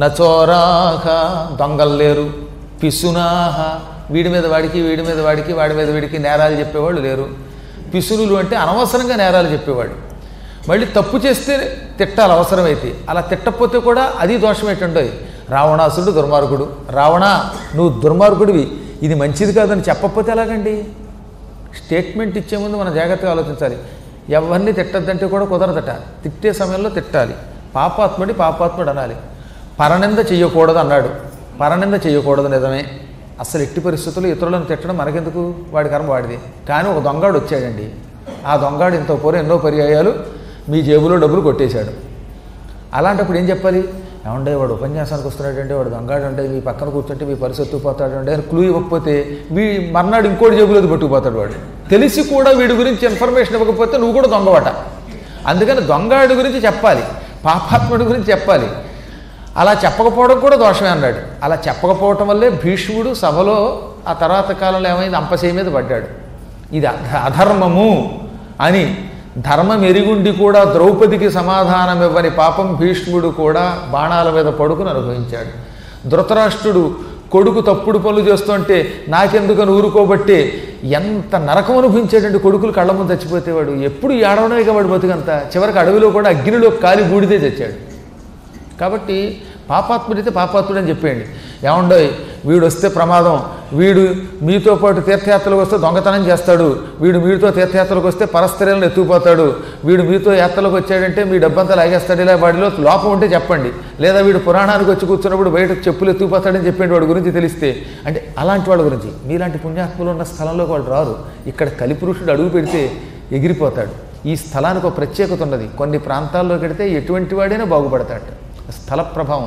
నచోరాహ దొంగలు లేరు పిసునాహ వీడి మీద వాడికి వీడి మీద వాడికి వాడి మీద వీడికి నేరాలు చెప్పేవాళ్ళు లేరు పిసునులు అంటే అనవసరంగా నేరాలు చెప్పేవాడు మళ్ళీ తప్పు చేస్తే తిట్టాలి అవసరమైతే అలా తిట్టకపోతే కూడా అది దోషమేటండోయ్ రావణాసుడు దుర్మార్గుడు రావణ నువ్వు దుర్మార్గుడివి ఇది మంచిది కాదని చెప్పకపోతే ఎలాగండి స్టేట్మెంట్ ఇచ్చే ముందు మనం జాగ్రత్తగా ఆలోచించాలి ఎవరిని తిట్టద్దంటే కూడా కుదరదట తిట్టే సమయంలో తిట్టాలి పాపాత్ముడి పాపాత్ముడు అనాలి పరనింద చెయ్యకూడదు అన్నాడు పరనింద చెయ్యకూడదు నిజమే అసలు ఎట్టి పరిస్థితుల్లో ఇతరులను తిట్టడం మనకెందుకు వాడి కర్మ వాడిది కానీ ఒక దొంగాడు వచ్చాడండి ఆ దొంగాడు ఇంత పూర్వం ఎన్నో పర్యాయాలు మీ జేబులో డబ్బులు కొట్టేశాడు అలాంటప్పుడు ఏం చెప్పాలి ఏమంటే వాడు ఉపన్యాసానికి వస్తున్నాడంటే వాడు దొంగాడు అంటే మీ పక్కన కూర్చుంటే మీ పరిస్థితి పోతాడు అంటే అని క్లూ ఇవ్వకపోతే వీ మర్నాడు ఇంకోటి జేబులోది పట్టుకుపోతాడు వాడు తెలిసి కూడా వీడి గురించి ఇన్ఫర్మేషన్ ఇవ్వకపోతే నువ్వు కూడా దొంగవట అందుకని దొంగాడి గురించి చెప్పాలి పాపాత్ముడి గురించి చెప్పాలి అలా చెప్పకపోవడం కూడా దోషమే అన్నాడు అలా చెప్పకపోవటం వల్లే భీష్ముడు సభలో ఆ తర్వాత కాలంలో ఏమైంది అంపశయ మీద పడ్డాడు ఇది అధ- అధర్మము అని ధర్మం ఎరిగుండి కూడా ద్రౌపదికి సమాధానం ఇవ్వని పాపం భీష్ముడు కూడా బాణాల మీద పడుకుని అనుభవించాడు ధృతరాష్ట్రుడు కొడుకు తప్పుడు పనులు చేస్తుంటే నాకెందుకని ఊరుకోబట్టే ఎంత నరకం అనుభవించాడంటే కొడుకులు కళ్ళ ముందు చచ్చిపోతే వాడు ఎప్పుడు ఏడవడమే వాడు బతుకంతా చివరికి అడవిలో కూడా అగ్నిలో కాలి బూడిదే చచ్చాడు కాబట్టి పాపాత్ముడైతే పాపాత్ముడు అని చెప్పేయండి ఏమండోయ్ వీడు వస్తే ప్రమాదం వీడు మీతో పాటు తీర్థయాత్రలకు వస్తే దొంగతనం చేస్తాడు వీడు మీతో తీర్థయాత్రలకు వస్తే పరస్త్రీలను ఎత్తుకుపోతాడు వీడు మీతో యాత్రలకు వచ్చాడంటే మీ డబ్బంతా లాగేస్తాడు ఇలా వాడిలో లోపం ఉంటే చెప్పండి లేదా వీడు పురాణానికి వచ్చి కూర్చున్నప్పుడు బయట చెప్పులు ఎత్తుకుపోతాడని చెప్పండి వాడి గురించి తెలిస్తే అంటే అలాంటి వాళ్ళ గురించి మీలాంటి పుణ్యాత్ములు ఉన్న స్థలంలోకి వాళ్ళు రారు ఇక్కడ కలిపురుషుడు అడుగు పెడితే ఎగిరిపోతాడు ఈ స్థలానికి ఒక ప్రత్యేకత ఉన్నది కొన్ని ప్రాంతాల్లోకి వెడితే ఎటువంటి వాడైనా బాగుపడతాడు స్థల ప్రభావం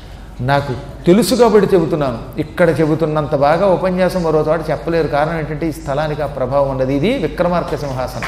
నాకు తెలుసు కాబట్టి చెబుతున్నాను ఇక్కడ చెబుతున్నంత బాగా ఉపన్యాసం మరో చోట చెప్పలేరు కారణం ఏంటంటే ఈ స్థలానికి ఆ ప్రభావం ఉన్నది ఇది విక్రమార్క సింహాసనం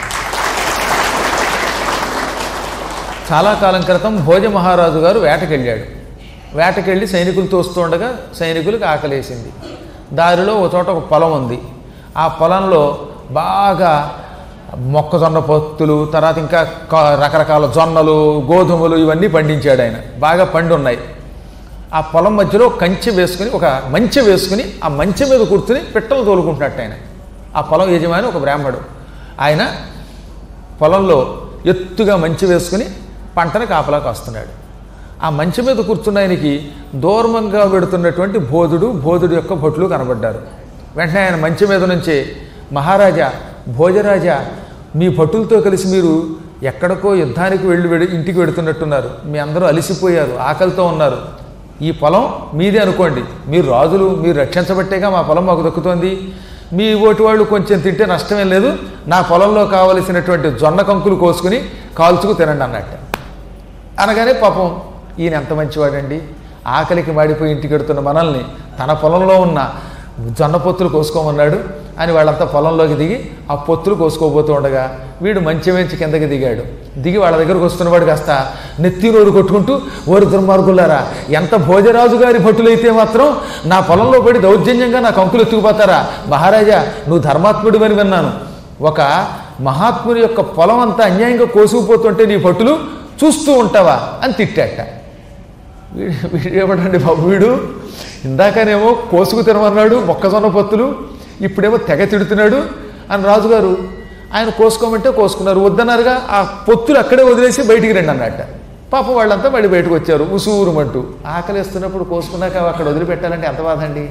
చాలా కాలం క్రితం భోజ మహారాజు గారు వేటకెళ్ళాడు వేటకెళ్ళి సైనికులు తోస్తుండగా సైనికులకు ఆకలేసింది దారిలో ఒక చోట ఒక పొలం ఉంది ఆ పొలంలో బాగా మొక్కజొన్న పొత్తులు తర్వాత ఇంకా క- రకరకాల జొన్నలు గోధుమలు ఇవన్నీ పండించాడు ఆయన బాగా పండి ఉన్నాయి ఆ పొలం మధ్యలో కంచె వేసుకుని ఒక మంచె వేసుకుని ఆ మంచె మీద కూర్చుని పిట్టలు తోలుకుంటున్నట్టు ఆయన ఆ పొలం యజమాని ఒక బ్రాహ్మడు ఆయన పొలంలో ఎత్తుగా మంచి వేసుకుని పంటను కాపలా కాస్తున్నాడు ఆ మంచి మీద కూర్చున్న ఆయనకి దూర్మంగా పెడుతున్నటువంటి బోధుడు బోధుడు యొక్క భటులు కనబడ్డారు వెంటనే ఆయన మంచి మీద నుంచే మహారాజా భోజరాజా మీ భటులతో కలిసి మీరు ఎక్కడికో యుద్ధానికి వెళ్ళి వెడి ఇంటికి వెడుతున్నట్టున్నారు మీ అందరూ అలిసిపోయారు ఆకలితో ఉన్నారు ఈ పొలం మీదే అనుకోండి మీరు రాజులు మీరు రక్షించబట్టేగా మా పొలం మాకు దక్కుతోంది మీ ఓటి వాళ్ళు కొంచెం తింటే నష్టమేం లేదు నా పొలంలో కావలసినటువంటి జొన్న కంకులు కోసుకుని కాల్చుకు తినండి అన్నట్టు అనగానే పాపం ఈయన ఎంత మంచివాడండి ఆకలికి మాడిపోయి ఇంటికి వెడుతున్న మనల్ని తన పొలంలో ఉన్న జొన్న పొత్తులు కోసుకోమన్నాడు అని వాళ్ళంతా పొలంలోకి దిగి ఆ పొత్తులు కోసుకోబోతూ ఉండగా వీడు మంచం వెంచి కిందకి దిగాడు దిగి వాళ్ళ దగ్గరకు వస్తున్నవాడు కాస్త నెత్తి నోరు కొట్టుకుంటూ ఓరి దుర్మార్గులారా ఎంత భోజరాజు గారి భటులైతే మాత్రం నా పొలంలో పడి దౌర్జన్యంగా నా కంకులు ఎత్తుకుపోతారా మహారాజా నువ్వు ధర్మాత్ముడివని విన్నాను ఒక మహాత్ముని యొక్క పొలం అంతా అన్యాయంగా కోసుకుపోతుంటే నీ భటులు చూస్తూ ఉంటావా అని తిట్టాట వీడు వీడు ఏమంటండి బాబు వీడు ఇందాకనేమో కోసుకు తినమన్నాడు మొక్కజొన్న పొత్తులు ఇప్పుడేమో తెగ తిడుతున్నాడు అని రాజుగారు ఆయన కోసుకోమంటే కోసుకున్నారు వద్దన్నారుగా ఆ పొత్తులు అక్కడే వదిలేసి బయటికి రండి అన్నట్ట పాపం వాళ్ళంతా మళ్ళీ బయటకు వచ్చారు ఉసూరుమంటూ ఆకలి వేస్తున్నప్పుడు కోసుకున్నాక అక్కడ వదిలిపెట్టాలంటే ఎంత బాధ అండి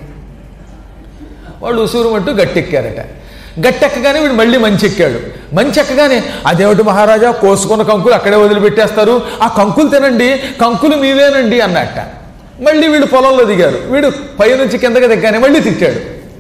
వాళ్ళు ఉసూరుమంటూ గట్టెక్కారట గట్టెక్కగానే వీడు మళ్ళీ మంచి ఎక్కాడు మంచి ఎక్కగానే అదేమిటి మహారాజా కోసుకున్న కంకులు అక్కడే వదిలిపెట్టేస్తారు ఆ కంకులు తినండి కంకులు మీవేనండి అన్నట్ట మళ్ళీ వీడు పొలంలో దిగారు వీడు పైనుంచి కిందకి దిగ్గానే మళ్ళీ తిట్టాడు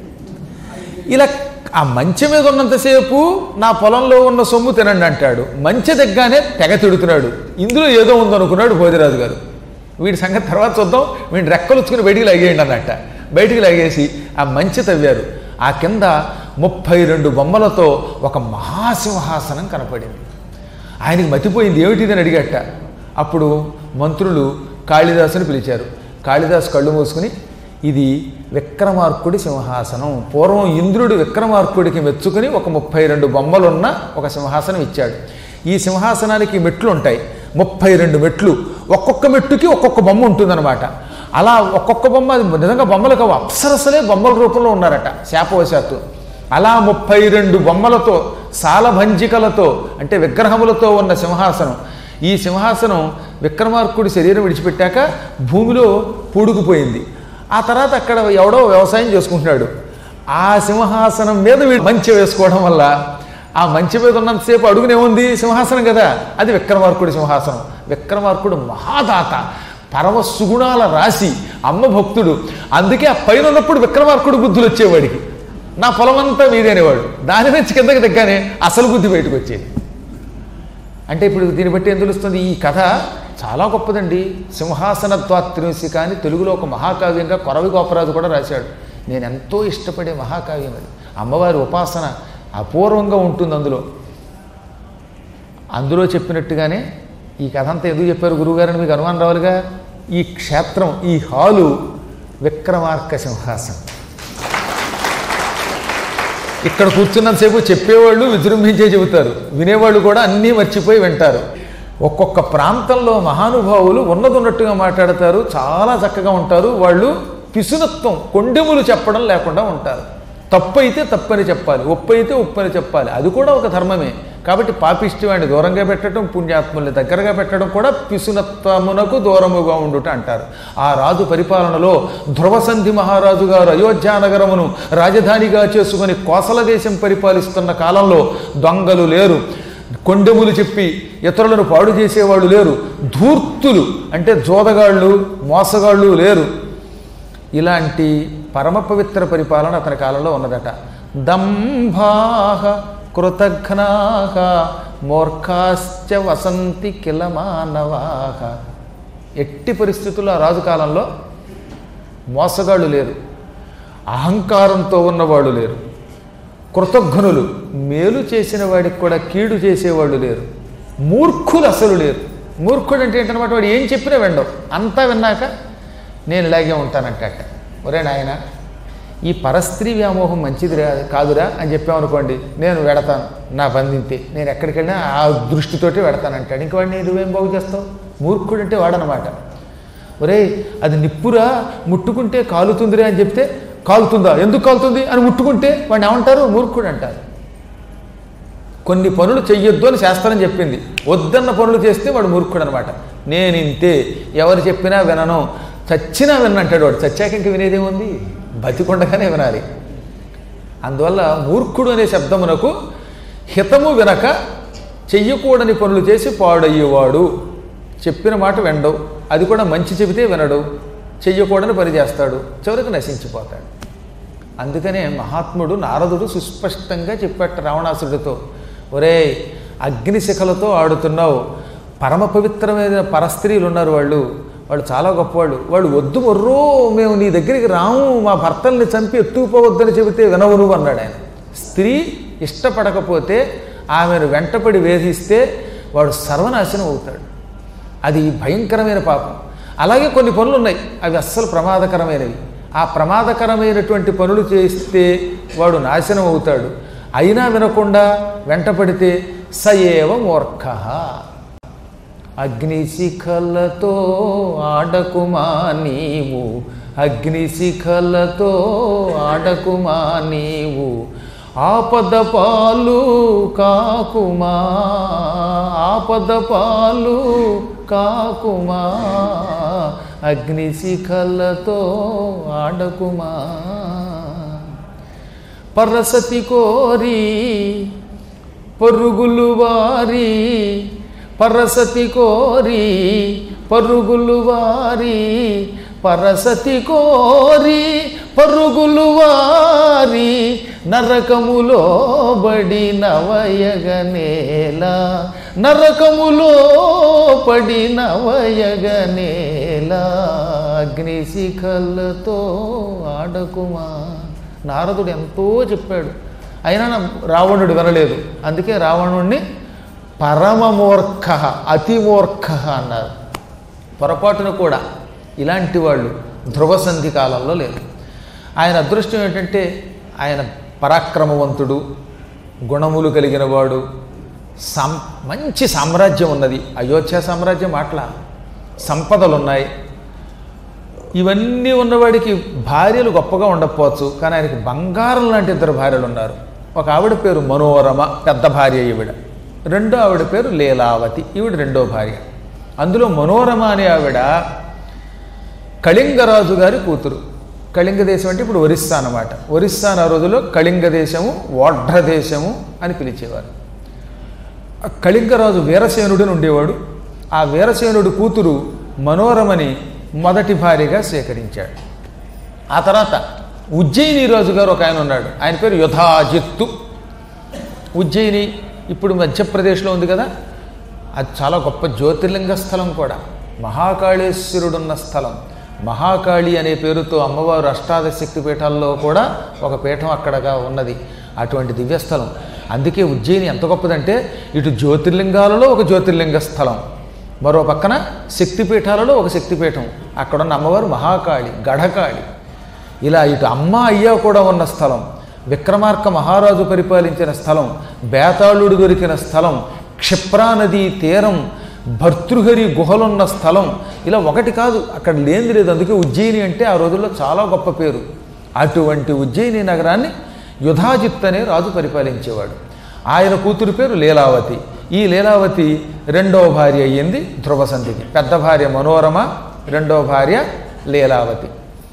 ఇలా ఆ మంచె మీద ఉన్నంతసేపు నా పొలంలో ఉన్న సొమ్ము తినండి అంటాడు మంచె దగ్గానే తెగ తిడుతున్నాడు ఇందులో ఏదో ఉందనుకున్నాడు భోజరాజు గారు వీడి సంగతి తర్వాత చూద్దాం వీడి రెక్కలు వచ్చుకుని బయటికి లాగేయండి అన్నట్ట బయటికి లాగేసి ఆ మంచె తవ్వారు ఆ కింద ముప్పై రెండు బొమ్మలతో ఒక మహాసింహాసనం కనపడింది ఆయనకి మతిపోయింది ఏమిటిదని అడిగట అప్పుడు మంత్రులు కాళిదాసుని పిలిచారు కాళిదాసు కళ్ళు మూసుకుని ఇది విక్రమార్కుడి సింహాసనం పూర్వం ఇంద్రుడు విక్రమార్కుడికి మెచ్చుకుని ఒక ముప్పై రెండు బొమ్మలున్న ఒక సింహాసనం ఇచ్చాడు ఈ సింహాసనానికి మెట్లు ఉంటాయి ముప్పై రెండు మెట్లు ఒక్కొక్క మెట్టుకి ఒక్కొక్క బొమ్మ ఉంటుందన్నమాట అలా ఒక్కొక్క బొమ్మ అది నిజంగా బొమ్మలు కావు అప్సరసలే బొమ్మల రూపంలో ఉన్నారట శాపవశాత్తు అలా ముప్పై రెండు బొమ్మలతో సాలభంజికలతో అంటే విగ్రహములతో ఉన్న సింహాసనం ఈ సింహాసనం విక్రమార్కుడి శరీరం విడిచిపెట్టాక భూమిలో పూడుకుపోయింది ఆ తర్వాత అక్కడ ఎవడో వ్యవసాయం చేసుకుంటున్నాడు ఆ సింహాసనం మీద వీడు మంచె వేసుకోవడం వల్ల ఆ మంచె మీద ఉన్నంతసేపు అడుగునేముంది సింహాసనం కదా అది విక్రమార్కుడి సింహాసనం విక్రమార్కుడు మహాదాత పరమ సుగుణాల రాశి అమ్మ భక్తుడు అందుకే ఆ పైన ఉన్నప్పుడు విక్రమార్కుడు బుద్ధులు వచ్చేవాడికి నా పొలం అంతా మీదేనేవాడు దాని నుంచి కిందకి దగ్గానే అసలు బుద్ధి బయటకు వచ్చేది అంటే ఇప్పుడు దీన్ని బట్టి ఏం తెలుస్తుంది ఈ కథ చాలా గొప్పదండి సింహాసన ద్వాత్రింశిక అని తెలుగులో ఒక మహాకావ్యంగా కొరవి గోపరాజు కూడా రాశాడు నేను ఎంతో ఇష్టపడే మహాకావ్యం అది అమ్మవారి ఉపాసన అపూర్వంగా ఉంటుంది అందులో అందులో చెప్పినట్టుగానే ఈ కథ అంతా ఎందుకు చెప్పారు గురువుగారని మీకు అనుమానం రావాలిగా ఈ క్షేత్రం ఈ హాలు విక్రమార్క సింహాసనం ఇక్కడ కూర్చున్నంతసేపు చెప్పేవాళ్ళు విజృంభించే చెబుతారు వినేవాళ్ళు కూడా అన్నీ మర్చిపోయి వింటారు ఒక్కొక్క ప్రాంతంలో మహానుభావులు ఉన్నదున్నట్టుగా మాట్లాడతారు చాలా చక్కగా ఉంటారు వాళ్ళు పిసునత్వం కొండెములు చెప్పడం లేకుండా ఉంటారు తప్పు అయితే తప్పని చెప్పాలి ఒప్పు అయితే ఉప్పని చెప్పాలి అది కూడా ఒక ధర్మమే కాబట్టి పాపిష్టి వాడిని దూరంగా పెట్టడం పుణ్యాత్ముల్ని దగ్గరగా పెట్టడం కూడా పిసునత్వమునకు దూరముగా ఉండుట అంటారు ఆ రాజు పరిపాలనలో ధ్రువసంధి మహారాజు గారు అయోధ్యానగరమును రాజధానిగా చేసుకుని కోసల దేశం పరిపాలిస్తున్న కాలంలో దొంగలు లేరు కొండెములు చెప్పి ఇతరులను పాడు చేసేవాళ్ళు లేరు ధూర్తులు అంటే జోదగాళ్ళు మోసగాళ్ళు లేరు ఇలాంటి పరమ పవిత్ర పరిపాలన అతని కాలంలో ఉన్నదట దంభాహ కృతఘ్నాహ మూర్ఖాశ్చ వసంతి కిల మానవాహ ఎట్టి పరిస్థితుల్లో ఆ రాజు కాలంలో మోసగాళ్ళు లేరు అహంకారంతో ఉన్నవాళ్ళు లేరు కృతజ్ఞులు మేలు చేసిన వాడికి కూడా కీడు చేసేవాళ్ళు లేరు మూర్ఖులు అసలు లేరు మూర్ఖుడు అంటే ఏంటనమాట వాడు ఏం చెప్పినా వినడం అంతా విన్నాక నేను ఇలాగే ఉంటానంటట ఒరే నాయన ఈ పరస్త్రీ వ్యామోహం మంచిది రా కాదురా అని చెప్పామనుకోండి నేను వెడతాను నా బంధింతే నేను ఎక్కడికి వెళ్ళినా ఆ దృష్టితోటి వెడతానంటాడు ఇంక వాడిని నువ్వేం బాగు చేస్తావు మూర్ఖుడు అంటే వాడనమాట ఒరేయ్ అది నిప్పురా ముట్టుకుంటే కాలుతుందిరా అని చెప్తే కాలుతుందా ఎందుకు కాలుతుంది అని ముట్టుకుంటే వాడిని ఏమంటారు మూర్ఖుడు అంటారు కొన్ని పనులు చెయ్యొద్దు అని శాస్త్రం చెప్పింది వద్దన్న పనులు చేస్తే వాడు మూర్ఖుడు అనమాట నేను ఇంతే ఎవరు చెప్పినా వినను చచ్చినా విన్నంటాడు వాడు చచ్చాక ఇంక వినేదేముంది బతికుండగానే వినాలి అందువల్ల మూర్ఖుడు అనే శబ్దమునకు హితము వినక చెయ్యకూడని పనులు చేసి పాడయ్యేవాడు చెప్పిన మాట వినడు అది కూడా మంచి చెబితే వినడు చెయ్యకూడని పని చేస్తాడు చివరికి నశించిపోతాడు అందుకనే మహాత్ముడు నారదుడు సుస్పష్టంగా చెప్పాట రావణాసుడితో ఒరేయ్ అగ్నిశిఖలతో ఆడుతున్నావు పరమ పవిత్రమైన పరస్త్రీలు ఉన్నారు వాళ్ళు వాళ్ళు చాలా గొప్పవాళ్ళు వాళ్ళు వద్దు మొర్రో మేము నీ దగ్గరికి రాము మా భర్తల్ని చంపి ఎత్తుకుపోవద్దని చెబితే వినవు నువ్వు అన్నాడు ఆయన స్త్రీ ఇష్టపడకపోతే ఆమెను వెంటపడి వేధిస్తే వాడు సర్వనాశనం అవుతాడు అది భయంకరమైన పాపం అలాగే కొన్ని పనులు ఉన్నాయి అవి అస్సలు ప్రమాదకరమైనవి ఆ ప్రమాదకరమైనటువంటి పనులు చేస్తే వాడు నాశనం అవుతాడు అయినా వినకుండా వెంటపడితే సయేవ మూర్ఖ అగ్నిశిఖలతో ఆడకుమా నీవు అగ్నిశిఖలతో ఆడకుమా నీవు ఆపద పాలు కాకుమా ఆపద పాలు కాకుమా అగ్నిశిఖలతో ఆడకుమా పరసతి కోరి పరుగులు వారి పరసతి కోరి పరుగులు వారి పరసతి కోరి పరుగులు వారి నరకములో బడి నవయగనేల నరకములో పడి నవయగనేల అగ్నిశిఖలతో ఆడకుమా నారదుడు ఎంతో చెప్పాడు అయినా నా- రావణుడు వినలేదు అందుకే రావణుణ్ణి పరమమూర్ఖ అతిమూర్ఖ అన్నారు పొరపాటున కూడా ఇలాంటి వాళ్ళు ధ్రువసంధి కాలంలో లేరు ఆయన అదృష్టం ఏంటంటే ఆయన పరాక్రమవంతుడు గుణములు కలిగిన వాడు సం మంచి సామ్రాజ్యం ఉన్నది అయోధ్య సామ్రాజ్యం అట్లా సంపదలు ఉన్నాయి ఇవన్నీ ఉన్నవాడికి భార్యలు గొప్పగా ఉండకపోవచ్చు కానీ ఆయనకి బంగారం లాంటి ఇద్దరు భార్యలు ఉన్నారు ఒక ఆవిడ పేరు మనోరమ పెద్ద భార్య ఈవిడ రెండో ఆవిడ పేరు లీలావతి ఈవిడ రెండో భార్య అందులో మనోరమ అనే ఆవిడ కళింగరాజు గారి కూతురు కళింగ దేశం అంటే ఇప్పుడు ఒరిస్సా అన్నమాట ఒరిస్సా ఆ రోజుల్లో కళింగ దేశము ఓఢ్ర దేశము అని పిలిచేవారు ఆ కళింగరాజు వీరసేనుడు అని ఉండేవాడు ఆ వీరసేనుడు కూతురు మనోరమని మొదటి భార్యగా స్వీకరించాడు ఆ తర్వాత ఉజ్జయిని రాజు గారు ఒక ఆయన ఉన్నాడు ఆయన పేరు యుధాజిత్తు ఉజ్జయిని ఇప్పుడు మధ్యప్రదేశ్లో ఉంది కదా అది చాలా గొప్ప జ్యోతిర్లింగ స్థలం కూడా మహాకాళేశ్వరుడున్న స్థలం మహాకాళి అనే పేరుతో అమ్మవారు అష్టాదశ శక్తి పీఠాల్లో కూడా ఒక పీఠం అక్కడగా ఉన్నది అటువంటి దివ్యస్థలం అందుకే ఉజ్జయిని ఎంత గొప్పదంటే ఇటు జ్యోతిర్లింగాలలో ఒక జ్యోతిర్లింగ స్థలం మరో పక్కన శక్తిపీఠాలలో ఒక శక్తిపీఠం అక్కడున్న అమ్మవారు మహాకాళి గఢకాళి ఇలా ఇటు అమ్మ అయ్య కూడా ఉన్న స్థలం విక్రమార్క మహారాజు పరిపాలించిన స్థలం బేతాళుడు దొరికిన స్థలం క్షిప్రా నదీ తీరం భర్తృహరి గుహలున్న స్థలం ఇలా ఒకటి కాదు అక్కడ లేనిది లేదు అందుకే ఉజ్జయిని అంటే ఆ రోజుల్లో చాలా గొప్ప పేరు అటువంటి ఉజ్జయిని నగరాన్ని యుధాజిత్ అనే రాజు పరిపాలించేవాడు ఆయన కూతురు పేరు లీలావతి ఈ లీలావతి రెండవ భార్య అయ్యింది ధ్రువసంధికి పెద్ద భార్య మనోరమ రెండవ భార్య లీలావతి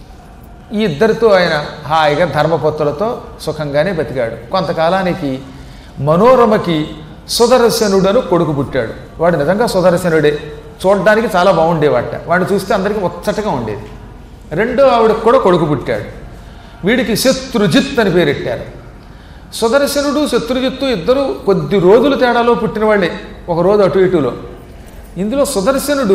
ఈ ఇద్దరితో ఆయన హాయిగా ధర్మపత్తులతో సుఖంగానే బతికాడు కొంతకాలానికి మనోరమకి సుదర్శనుడను కొడుకు పుట్టాడు వాడు నిజంగా సుదర్శనుడే చూడడానికి చాలా బాగుండేవాట వాడిని చూస్తే అందరికీ ముచ్చటగా ఉండేది రెండో ఆవిడకు కూడా కొడుకు పుట్టాడు వీడికి శత్రుజిత్ అని పేరెట్టారు సుదర్శనుడు శత్రుజిత్తు ఇద్దరు కొద్ది రోజుల తేడాలో పుట్టిన వాళ్ళే ఒక రోజు అటు ఇటులో ఇందులో సుదర్శనుడు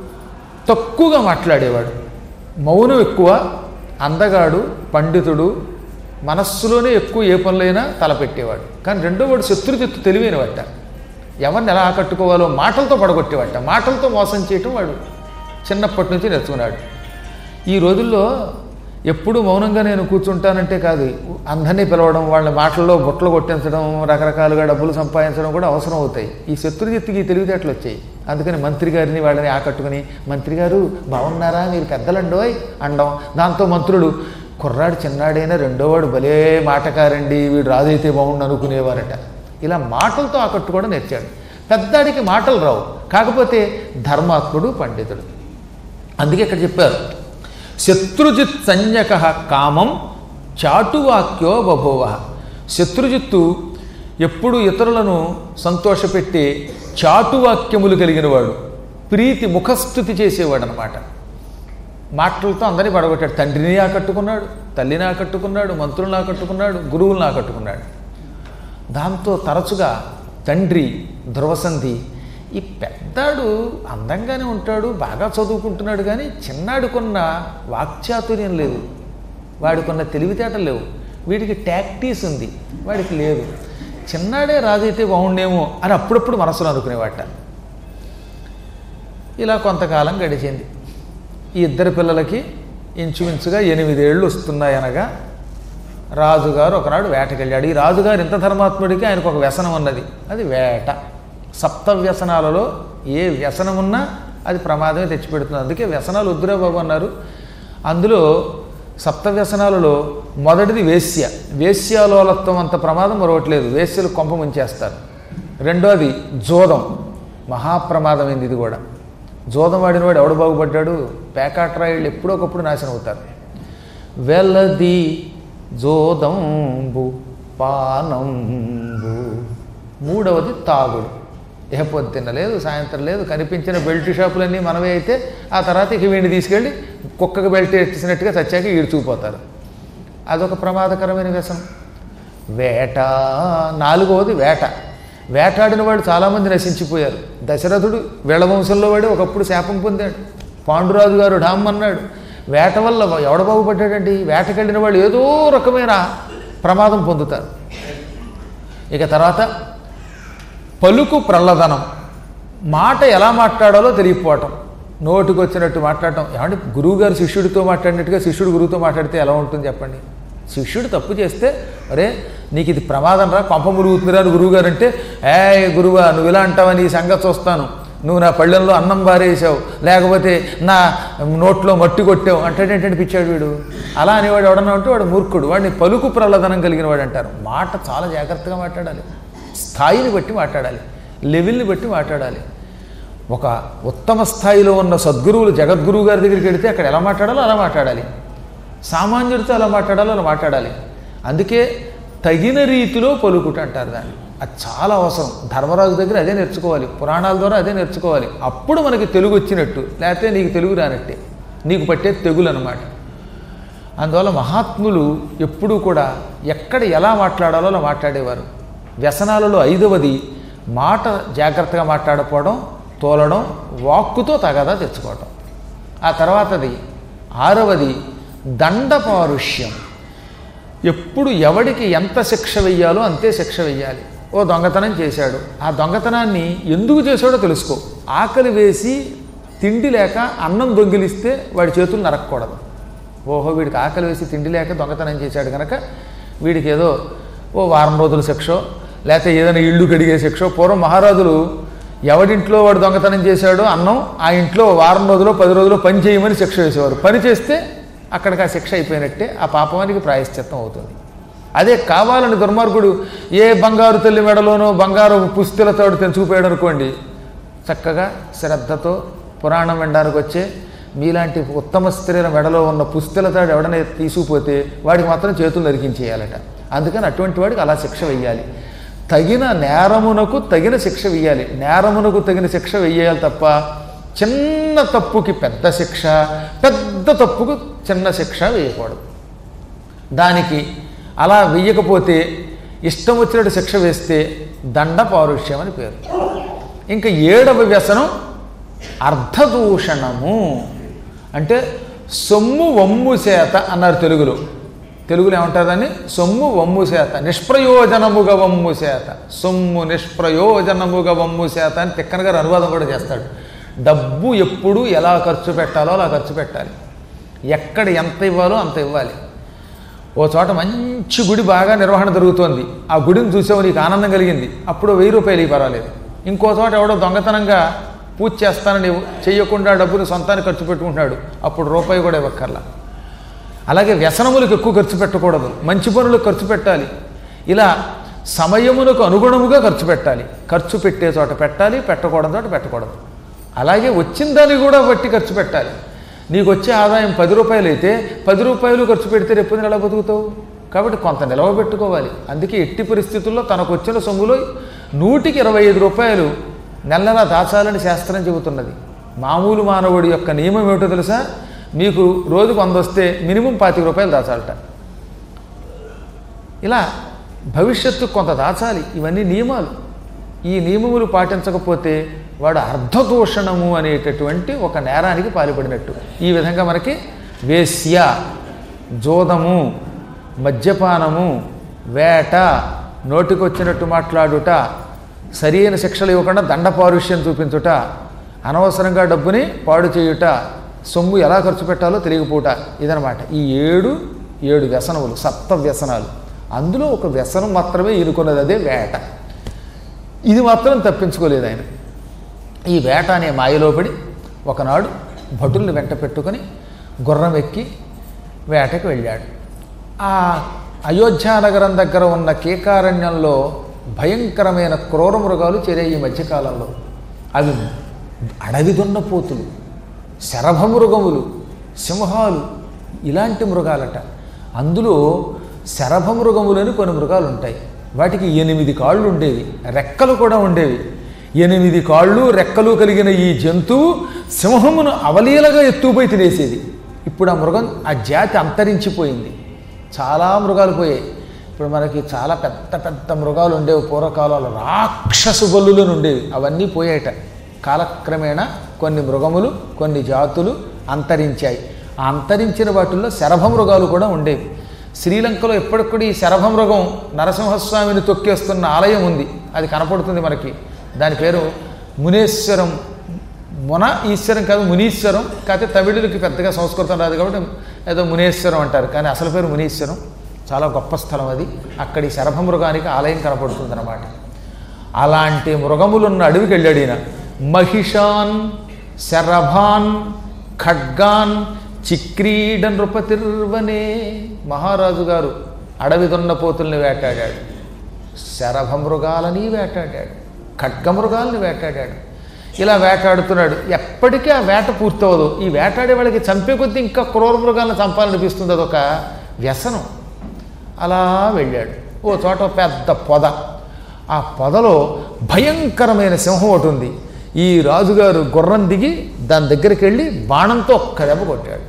తక్కువగా మాట్లాడేవాడు మౌనం ఎక్కువ అందగాడు పండితుడు మనస్సులోనే ఎక్కువ ఏ పనులైనా తలపెట్టేవాడు కానీ రెండో వాడు శత్రుజిత్తు తెలివైనవట ఎవరిని ఎలా ఆకట్టుకోవాలో మాటలతో పడగొట్టేవాట మాటలతో మోసం చేయటం వాడు చిన్నప్పటి నుంచి నేర్చుకున్నాడు ఈ రోజుల్లో ఎప్పుడు మౌనంగా నేను కూర్చుంటానంటే కాదు అందరినీ పిలవడం వాళ్ళ మాటల్లో బుట్టలు కొట్టించడం రకరకాలుగా డబ్బులు సంపాదించడం కూడా అవసరం అవుతాయి ఈ శత్రుజిత్తుకి ఈ తెలివితేటలు వచ్చాయి అందుకని మంత్రి గారిని వాళ్ళని ఆకట్టుకుని మంత్రి గారు బాగున్నారా మీరు పెద్దలండోయ్ అండం దాంతో మంత్రులు కుర్రాడు చిన్నాడైనా రెండోవాడు భలే మాటకారండి వీడు రాజైతే బాగుండు అనుకునేవారట ఇలా మాటలతో ఆకట్టుకోవడం నేర్చాడు పెద్దాడికి మాటలు రావు కాకపోతే ధర్మాత్ముడు పండితుడు అందుకే ఇక్కడ చెప్పారు శత్రుజిత్ సంజ్ఞక కామం చాటువాక్యో బభూవ శత్రుజిత్తు ఎప్పుడు ఇతరులను సంతోషపెట్టి చాటువాక్యములు కలిగినవాడు ప్రీతి ముఖస్థుతి చేసేవాడు అనమాట మాటలతో అందరినీ పడగొట్టాడు తండ్రిని ఆకట్టుకున్నాడు తల్లిని ఆకట్టుకున్నాడు మంత్రులను ఆకట్టుకున్నాడు గురువులను ఆకట్టుకున్నాడు దాంతో తరచుగా తండ్రి ధ్రువసంధి ఈ పెద్దాడు అందంగానే ఉంటాడు బాగా చదువుకుంటున్నాడు కానీ చిన్నాడుకున్న వాక్చాతుర్యం లేదు వాడికున్న తెలివితేటలు లేవు వీడికి టాక్టీస్ ఉంది వాడికి లేదు చిన్నాడే రాజైతే బాగుండేమో అని అప్పుడప్పుడు మనసులో అనుకునేవాట ఇలా కొంతకాలం గడిచింది ఈ ఇద్దరు పిల్లలకి ఇంచుమించుగా ఎనిమిదేళ్ళు వస్తున్నాయనగా రాజుగారు ఒకనాడు వేటకెళ్ళాడు ఈ రాజుగారు ఇంత ధర్మాత్ముడికి ఆయనకు ఒక వ్యసనం ఉన్నది అది వేట సప్త వ్యసనాలలో ఏ వ్యసనం ఉన్నా అది ప్రమాదమే తెచ్చిపెడుతుంది అందుకే వ్యసనాలు వద్దురా బాబు అన్నారు అందులో సప్త వ్యసనాలలో మొదటిది వేశ్య వేశ్యాలోలత్వం అంత ప్రమాదం మరొకట్లేదు వేశ్యలు కొంప ముంచేస్తారు రెండోది జోదం మహాప్రమాదమైంది ఇది కూడా జోదం వాడిన వాడు ఎవడు బాగుపడ్డాడు పేకాట్రాయిళ్ళు ఎప్పుడో ఒకప్పుడు నాశనం అవుతారు వెలది జోదంబు పానంబు మూడవది తాగుడు ఏ పొద్దున్న లేదు సాయంత్రం లేదు కనిపించిన బెల్ట్ షాపులన్నీ మనమే అయితే ఆ తర్వాత ఇక వీడిని తీసుకెళ్ళి కుక్కకు బెల్ట్ ఎట్టిసినట్టుగా చచ్చాక ఈడ్చుకుపోతారు అదొక ప్రమాదకరమైన వ్యసనం వేట నాలుగవది వేట వేటాడిన వాడు చాలామంది నశించిపోయారు దశరథుడు వీళ్ళ వంశంలో వాడు ఒకప్పుడు శాపం పొందాడు పాండురాజు గారు డామ్ అన్నాడు వేట వల్ల ఎవడ బాగుపడ్డాడండి వేటకెళ్ళిన వాళ్ళు ఏదో రకమైన ప్రమాదం పొందుతారు ఇక తర్వాత పలుకు ప్రల్లదనం మాట ఎలా మాట్లాడాలో తెలియకపోవటం నోటికి వచ్చినట్టు మాట్లాడటం ఏమంటే గురువుగారు శిష్యుడితో మాట్లాడినట్టుగా శిష్యుడు గురువుతో మాట్లాడితే ఎలా ఉంటుంది చెప్పండి శిష్యుడు తప్పు చేస్తే అరే నీకు ఇది ప్రమాదం రా కొంప మురుగుతుందిరా అని గురువుగారు అంటే ఏ గురువా నువ్వు ఇలా అంటావని ఈ సంగతి చూస్తాను నువ్వు నా పళ్ళెంలో అన్నం బారేసావు లేకపోతే నా నోట్లో మట్టి కొట్టావు అంటాడేంటంటే పిచ్చాడు వీడు అలా అనేవాడు ఎవడన్నా ఉంటే వాడు మూర్ఖుడు వాడిని పలుకు ప్రల్లదనం కలిగిన వాడు అంటారు మాట చాలా జాగ్రత్తగా మాట్లాడాలి స్థాయిని బట్టి మాట్లాడాలి లెవెల్ని బట్టి మాట్లాడాలి ఒక ఉత్తమ స్థాయిలో ఉన్న సద్గురువులు జగద్గురువు గారి దగ్గరికి వెళితే అక్కడ ఎలా మాట్లాడాలో అలా మాట్లాడాలి సామాన్యుడితో అలా మాట్లాడాలో అలా మాట్లాడాలి అందుకే తగిన రీతిలో పలుకుట అంటారు దాన్ని అది చాలా అవసరం ధర్మరాజు దగ్గర అదే నేర్చుకోవాలి పురాణాల ద్వారా అదే నేర్చుకోవాలి అప్పుడు మనకి తెలుగు వచ్చినట్టు లేకపోతే నీకు తెలుగు రానట్టే నీకు పట్టే తెగులు అనమాట అందువల్ల మహాత్ములు ఎప్పుడూ కూడా ఎక్కడ ఎలా మాట్లాడాలో అలా మాట్లాడేవారు వ్యసనాలలో ఐదవది మాట జాగ్రత్తగా మాట్లాడకపోవడం తోలడం వాక్కుతో తగదా తెచ్చుకోవడం ఆ తర్వాతది ఆరవది దండపారుష్యం ఎప్పుడు ఎవడికి ఎంత శిక్ష వెయ్యాలో అంతే శిక్ష వెయ్యాలి ఓ దొంగతనం చేశాడు ఆ దొంగతనాన్ని ఎందుకు చేశాడో తెలుసుకో ఆకలి వేసి తిండి లేక అన్నం దొంగిలిస్తే వాడి చేతులు నరక్కూడదు ఓహో వీడికి ఆకలి వేసి తిండి లేక దొంగతనం చేశాడు కనుక వీడికి ఏదో ఓ వారం రోజుల శిక్షో లేకపోతే ఏదైనా ఇళ్ళు కడిగే శిక్షో పూర్వం మహారాజులు ఎవడింట్లో వాడు దొంగతనం చేశాడో అన్నం ఆ ఇంట్లో వారం రోజులు పది రోజులు పని చేయమని శిక్ష వేసేవారు పని చేస్తే అక్కడికి ఆ శిక్ష అయిపోయినట్టే ఆ పాపానికి ప్రాయశ్చిత్తం అవుతుంది అదే కావాలని దుర్మార్గుడు ఏ బంగారు తల్లి మెడలోనో బంగారు పుస్తలతో తెంచుకుపోయాడు అనుకోండి చక్కగా శ్రద్ధతో పురాణం వినడానికి వచ్చే మీలాంటి ఉత్తమ స్త్రీల మెడలో ఉన్న పుస్తలతో ఎవడనే తీసుకుపోతే వాడికి మాత్రం చేతులు నరికించేయాలట అందుకని అటువంటి వాడికి అలా శిక్ష వెయ్యాలి తగిన నేరమునకు తగిన శిక్ష వెయ్యాలి నేరమునకు తగిన శిక్ష వెయ్యాలి తప్ప చిన్న తప్పుకి పెద్ద శిక్ష పెద్ద తప్పుకు చిన్న శిక్ష వేయకూడదు దానికి అలా వెయ్యకపోతే ఇష్టం వచ్చినట్టు శిక్ష వేస్తే దండ పారుష్యం అని పేరు ఇంకా ఏడవ వ్యసనం అర్ధదూషణము అంటే సొమ్ము వమ్ము చేత అన్నారు తెలుగులో తెలుగులో ఏమంటారు దాన్ని సొమ్ము వమ్ము చేత నిష్ప్రయోజనముగా వమ్ము చేత సొమ్ము నిష్ప్రయోజనముగా వమ్ము చేత అని తిక్కన గారు అనువాదం కూడా చేస్తాడు డబ్బు ఎప్పుడు ఎలా ఖర్చు పెట్టాలో అలా ఖర్చు పెట్టాలి ఎక్కడ ఎంత ఇవ్వాలో అంత ఇవ్వాలి ఓ చోట మంచి గుడి బాగా నిర్వహణ జరుగుతోంది ఆ గుడిని చూసావు నీకు ఆనందం కలిగింది అప్పుడు వెయ్యి రూపాయలు ఇవి పర్వాలేదు ఇంకో చోట ఎవడో దొంగతనంగా పూజ చేస్తానని చేయకుండా డబ్బులు సొంతానికి ఖర్చు పెట్టుకుంటున్నాడు అప్పుడు రూపాయి కూడా ఇవ్వక్కర్లా అలాగే వ్యసనములకు ఎక్కువ ఖర్చు పెట్టకూడదు మంచి పనులకు ఖర్చు పెట్టాలి ఇలా సమయమునకు అనుగుణముగా ఖర్చు పెట్టాలి ఖర్చు పెట్టే చోట పెట్టాలి పెట్టకూడని చోట పెట్టకూడదు అలాగే వచ్చిన దాన్ని కూడా బట్టి ఖర్చు పెట్టాలి నీకు వచ్చే ఆదాయం పది రూపాయలు అయితే పది రూపాయలు ఖర్చు పెడితే రేపు ఎలా బతుకుతావు కాబట్టి కొంత నిలవ పెట్టుకోవాలి అందుకే ఎట్టి పరిస్థితుల్లో తనకు వచ్చిన సొమ్ములో నూటికి ఇరవై ఐదు రూపాయలు నెల నెలా దాచాలని శాస్త్రం చెబుతున్నది మామూలు మానవుడి యొక్క నియమం ఏమిటో తెలుసా మీకు రోజుకు వంద వస్తే మినిమం పాతిక రూపాయలు దాచాలట ఇలా భవిష్యత్తు కొంత దాచాలి ఇవన్నీ నియమాలు ఈ నియమములు పాటించకపోతే వాడు అర్ధదూషణము అనేటటువంటి ఒక నేరానికి పాల్పడినట్టు ఈ విధంగా మనకి వేశ్య జోదము మద్యపానము వేట నోటికొచ్చినట్టు మాట్లాడుట సరైన శిక్షలు ఇవ్వకుండా దండపారుష్యం చూపించుట అనవసరంగా డబ్బుని పాడు చేయుట సొమ్ము ఎలా ఖర్చు పెట్టాలో తెలియకపోవట ఇదనమాట ఈ ఏడు ఏడు వ్యసనములు సప్త వ్యసనాలు అందులో ఒక వ్యసనం మాత్రమే ఈనుకున్నది అదే వేట ఇది మాత్రం తప్పించుకోలేదు ఆయన ఈ వేట అనే మాయలో పడి ఒకనాడు భటుల్ని వెంట పెట్టుకొని గుర్రం ఎక్కి వేటకు వెళ్ళాడు ఆ అయోధ్యానగరం దగ్గర ఉన్న కీకారణ్యంలో భయంకరమైన క్రూర మృగాలు చేరాయి ఈ మధ్యకాలంలో అవి అడవి దున్నపోతులు శరభ మృగములు సింహాలు ఇలాంటి మృగాలట అందులో శరభ మృగములని కొన్ని మృగాలు ఉంటాయి వాటికి ఎనిమిది కాళ్ళు ఉండేవి రెక్కలు కూడా ఉండేవి ఎనిమిది కాళ్ళు రెక్కలు కలిగిన ఈ జంతువు సింహమును అవలీలగా ఎత్తుకుపోయి తినేసేది ఇప్పుడు ఆ మృగం ఆ జాతి అంతరించిపోయింది చాలా మృగాలు పోయాయి ఇప్పుడు మనకి చాలా పెద్ద పెద్ద మృగాలు ఉండేవి పూర్వకాలంలో రాక్షసు బల్లులను ఉండేవి అవన్నీ పోయాయట కాలక్రమేణా కొన్ని మృగములు కొన్ని జాతులు అంతరించాయి ఆ అంతరించిన వాటిల్లో శరభ మృగాలు కూడా ఉండేవి శ్రీలంకలో ఎప్పటికి కూడా ఈ శరభ మృగం నరసింహస్వామిని తొక్కేస్తున్న ఆలయం ఉంది అది కనపడుతుంది మనకి దాని పేరు మునేశ్వరం మున ఈశ్వరం కాదు మునీశ్వరం కాకపోతే తమిళులకి పెద్దగా సంస్కృతం రాదు కాబట్టి ఏదో మునేశ్వరం అంటారు కానీ అసలు పేరు మునీశ్వరం చాలా గొప్ప స్థలం అది అక్కడి శరభ మృగానికి ఆలయం కనపడుతుంది అనమాట అలాంటి మృగములున్న అడవికి వెళ్ళాడు ఈయన మహిషాన్ శరభాన్ ఖడ్గాన్ చిక్రీడ నృపతిర్వనే మహారాజు గారు అడవి దున్నపోతుల్ని వేటాడాడు శరభ మృగాలని వేటాడాడు ఖడ్గమృగాల్ని వేటాడాడు ఇలా వేటాడుతున్నాడు ఎప్పటికీ ఆ వేట పూర్తవదు ఈ వేటాడే వాళ్ళకి చంపే కొద్దీ ఇంకా క్రూర మృగాలను చంపాలనిపిస్తుంది అదొక వ్యసనం అలా వెళ్ళాడు ఓ చోట పెద్ద పొద ఆ పొదలో భయంకరమైన సింహం ఒకటి ఉంది ఈ రాజుగారు గుర్రం దిగి దాని దగ్గరికి వెళ్ళి బాణంతో ఒక్క దెబ్బ కొట్టాడు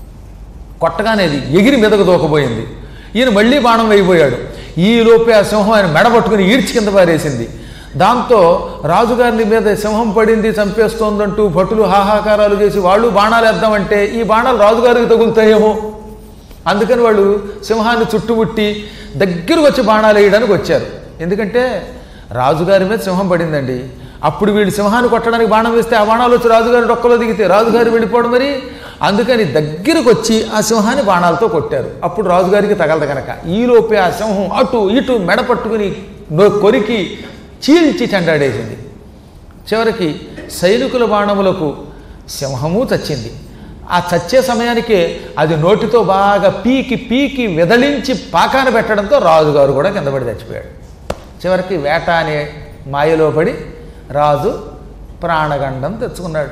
కొట్టగానే అది ఎగిరి మీదకు దూకపోయింది ఈయన మళ్ళీ బాణం వేయిపోయాడు ఈ లోపే ఆ సింహం ఆయన మెడ పట్టుకుని ఈడ్చి కింద పారేసింది దాంతో రాజుగారిని మీద సింహం పడింది చంపేస్తోందంటూ భటులు హాహాకారాలు చేసి వాళ్ళు బాణాలు వేద్దామంటే ఈ బాణాలు రాజుగారికి తగులుతాయేమో అందుకని వాళ్ళు సింహాన్ని చుట్టుముట్టి దగ్గరకు వచ్చి బాణాలు వేయడానికి వచ్చారు ఎందుకంటే రాజుగారి మీద సింహం పడిందండి అప్పుడు వీళ్ళు సింహాన్ని కొట్టడానికి బాణం వేస్తే ఆ బాణాలు వచ్చి రాజుగారి డొక్కలో దిగితే రాజుగారు వెళ్ళిపోవడం మరి అందుకని దగ్గరకు వచ్చి ఆ సింహాన్ని బాణాలతో కొట్టారు అప్పుడు రాజుగారికి తగలదు కనుక ఈలోపే ఆ సింహం అటు ఇటు మెడ పట్టుకుని నో- కొరికి చీల్చి చెండాడేసింది చివరికి సైనికుల బాణములకు సింహము చచ్చింది ఆ చచ్చే సమయానికే అది నోటితో బాగా పీకి పీకి విదలించి పాకాన పెట్టడంతో రాజుగారు కూడా కింద పడి చచ్చిపోయాడు చివరికి వేట అనే మాయలో పడి రాజు ప్రాణగండం తెచ్చుకున్నాడు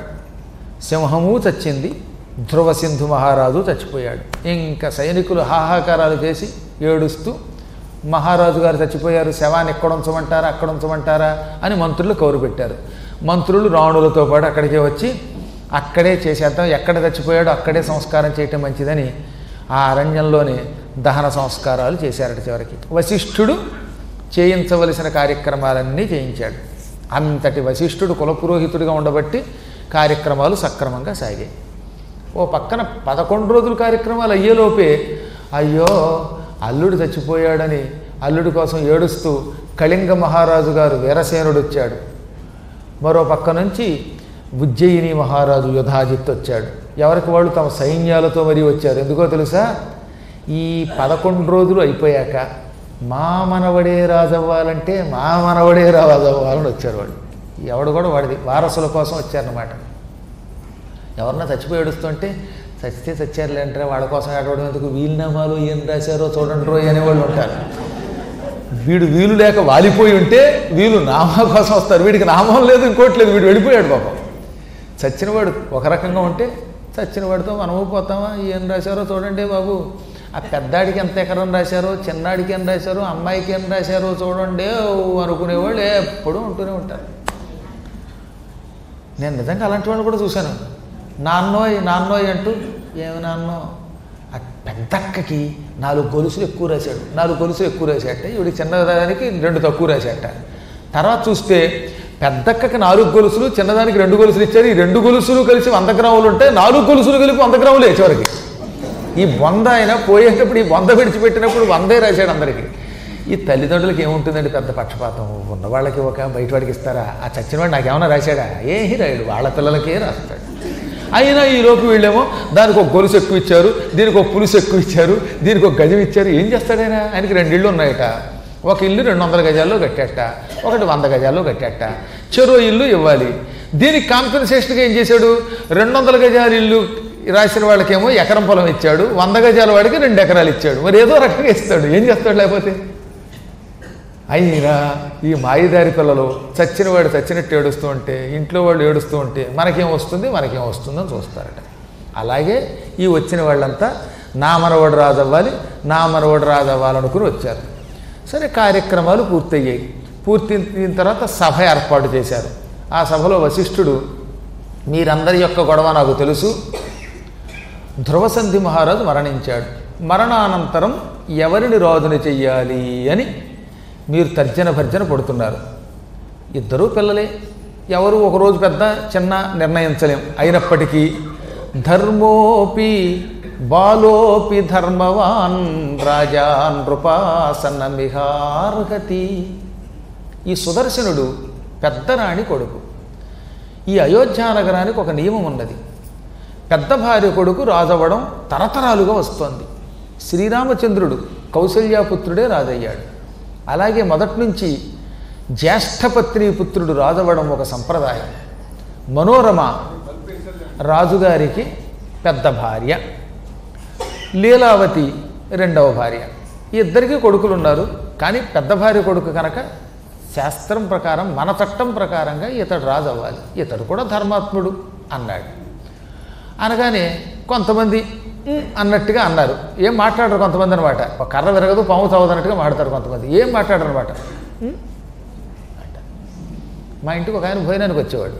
సింహము చచ్చింది ధ్రువ సింధు మహారాజు చచ్చిపోయాడు ఇంకా సైనికులు హాహాకారాలు చేసి ఏడుస్తూ మహారాజు గారు చచ్చిపోయారు శవాన్ని ఎక్కడ ఉంచమంటారా అక్కడ ఉంచమంటారా అని మంత్రులు కౌరు పెట్టారు మంత్రులు రాణులతో పాటు అక్కడికే వచ్చి అక్కడే చేసేద్దాం ఎక్కడ చచ్చిపోయాడో అక్కడే సంస్కారం చేయటం మంచిదని ఆ అరణ్యంలోనే దహన సంస్కారాలు చేశారట చివరికి వశిష్ఠుడు చేయించవలసిన కార్యక్రమాలన్నీ చేయించాడు అంతటి వశిష్ఠుడు కులపురోహితుడిగా ఉండబట్టి కార్యక్రమాలు సక్రమంగా సాగాయి ఓ పక్కన పదకొండు రోజులు కార్యక్రమాలు అయ్యేలోపే అయ్యో అల్లుడు చచ్చిపోయాడని అల్లుడి కోసం ఏడుస్తూ కళింగ మహారాజు గారు వీరసేనుడు వచ్చాడు మరో పక్క నుంచి ఉజ్జయిని మహారాజు యుధాజిత్ వచ్చాడు ఎవరికి వాళ్ళు తమ సైన్యాలతో మరీ వచ్చారు ఎందుకో తెలుసా ఈ పదకొండు రోజులు అయిపోయాక మా మనవడే రాజవ్వాలంటే మా మనవడే రాజవ్వాలని వచ్చారు వాళ్ళు ఎవడు కూడా వాడిది వారసుల కోసం వచ్చారన్నమాట ఎవరన్నా చచ్చిపోయి ఏడుస్తుంటే చచ్చితే చచ్చారులే అంటారా వాళ్ళ కోసం ఏడవడం ఎందుకు వీలునామాలు ఏం రాశారో చూడండి రోయ్ అనేవాళ్ళు ఉంటారు వీడు వీలు లేక వాలిపోయి ఉంటే వీళ్ళు నామా కోసం వస్తారు వీడికి నామం లేదు ఇంకోటి లేదు వీడు వెళ్ళిపోయాడు పాపం చచ్చినవాడు ఒక రకంగా ఉంటే చచ్చినవాడితో మనము పోతామా ఏం రాశారో చూడండి బాబు ఆ పెద్దాడికి ఎంత ఎకరం రాశారో చిన్నాడికి ఏం రాశారో అమ్మాయికి ఏం రాశారో చూడండి అనుకునేవాళ్ళు ఎప్పుడూ ఉంటూనే ఉంటారు నేను నిజంగా అలాంటి వాళ్ళు కూడా చూశాను నాన్నోయ్ నాన్నోయ్ అంటూ ఏమి నాన్నో ఆ పెద్దక్కకి నాలుగు గొలుసులు ఎక్కువ రాశాడు నాలుగు గొలుసులు ఎక్కువ రాశాట ఇవిడికి చిన్నదానికి రెండు తక్కువ రాశాట తర్వాత చూస్తే పెద్దక్కకి నాలుగు గొలుసులు చిన్నదానికి రెండు గొలుసులు ఇచ్చారు ఈ రెండు గొలుసులు కలిసి వంద గ్రాములు ఉంటే నాలుగు గొలుసులు కలిపి వంద గ్రాములు చివరికి ఈ వంద ఆయన పోయేటప్పుడు ఈ వంద విడిచిపెట్టినప్పుడు వందే రాశాడు అందరికీ ఈ తల్లిదండ్రులకి ఏముంటుందండి పెద్ద పక్షపాతం ఉన్న వాళ్ళకి ఒక బయట వాడికి ఇస్తారా ఆ చచ్చిన వాడు నాకేమైనా రాశాడా ఏహి రాయుడు వాళ్ళ పిల్లలకే రాస్తాడు అయినా ఈ లోపు వీళ్ళేమో దానికి ఒక గొలుసు ఎక్కువ ఇచ్చారు దీనికి ఒక పులుసు ఎక్కువ ఇచ్చారు దీనికి ఒక గజం ఇచ్చారు ఏం చేస్తాడైనా ఆయనకి రెండు ఇళ్ళు ఉన్నాయట ఒక ఇల్లు రెండు వందల గజాల్లో కట్టాట ఒకటి వంద గజాల్లో కట్టాట చెరో ఇల్లు ఇవ్వాలి దీనికి కాంపెన్సేషన్గా ఏం చేశాడు రెండు వందల గజాల ఇల్లు రాసిన వాళ్ళకేమో ఎకరం పొలం ఇచ్చాడు వంద గజాల వాడికి రెండు ఎకరాలు ఇచ్చాడు మరి ఏదో రకంగా ఇస్తాడు ఏం చేస్తాడు లేకపోతే అయినా ఈ మాయిదారి పిల్లలు చచ్చిన వాడు చచ్చినట్టు ఏడుస్తూ ఉంటే ఇంట్లో వాళ్ళు ఏడుస్తూ ఉంటే మనకేం వస్తుంది మనకేం వస్తుందని చూస్తారట అలాగే ఈ వచ్చిన వాళ్ళంతా నా మనవడు రాజవ్వాలి నా మనవడు రాజవ్వాలనుకుని వచ్చారు సరే కార్యక్రమాలు పూర్తయ్యాయి పూర్తయిన తర్వాత సభ ఏర్పాటు చేశారు ఆ సభలో వశిష్ఠుడు మీరందరి యొక్క గొడవ నాకు తెలుసు ధ్రువసంధి మహారాజు మరణించాడు మరణానంతరం ఎవరిని రాజుని చెయ్యాలి అని మీరు తర్జన భర్జన పడుతున్నారు ఇద్దరూ పిల్లలే ఎవరు ఒకరోజు పెద్ద చిన్న నిర్ణయించలేం అయినప్పటికీ ధర్మోపి బాలోపి ధర్మవాన్ రాజా నృపాసన మిహార్హతి ఈ సుదర్శనుడు పెద్దరాణి కొడుకు ఈ అయోధ్య నగరానికి ఒక నియమం ఉన్నది పెద్ద భార్య కొడుకు రాజవ్వడం తరతరాలుగా వస్తోంది శ్రీరామచంద్రుడు కౌసల్యాపుత్రుడే రాజయ్యాడు అలాగే మొదటి నుంచి జ్యేష్ఠపత్ని పుత్రుడు రాజవ్వడం ఒక సంప్రదాయం మనోరమ రాజుగారికి పెద్ద భార్య లీలావతి రెండవ భార్య ఈ ఇద్దరికి కొడుకులు ఉన్నారు కానీ పెద్ద భార్య కొడుకు కనుక శాస్త్రం ప్రకారం మన చట్టం ప్రకారంగా ఇతడు రాజు అవ్వాలి ఇతడు కూడా ధర్మాత్ముడు అన్నాడు అనగానే కొంతమంది "ఉమ్" అన్నట్టుగా అన్నారు ఏం మాట్లాడరు కొంతమంది అనమాట ఒక కర్ర విరగదు పాము చావదు అన్నట్టుగా మాట్లాడతారు కొంతమంది ఏం మాట్లాడరు అనమాట అంట మా ఇంటికి ఒక ఆయన భోజనానికి వచ్చేవాడు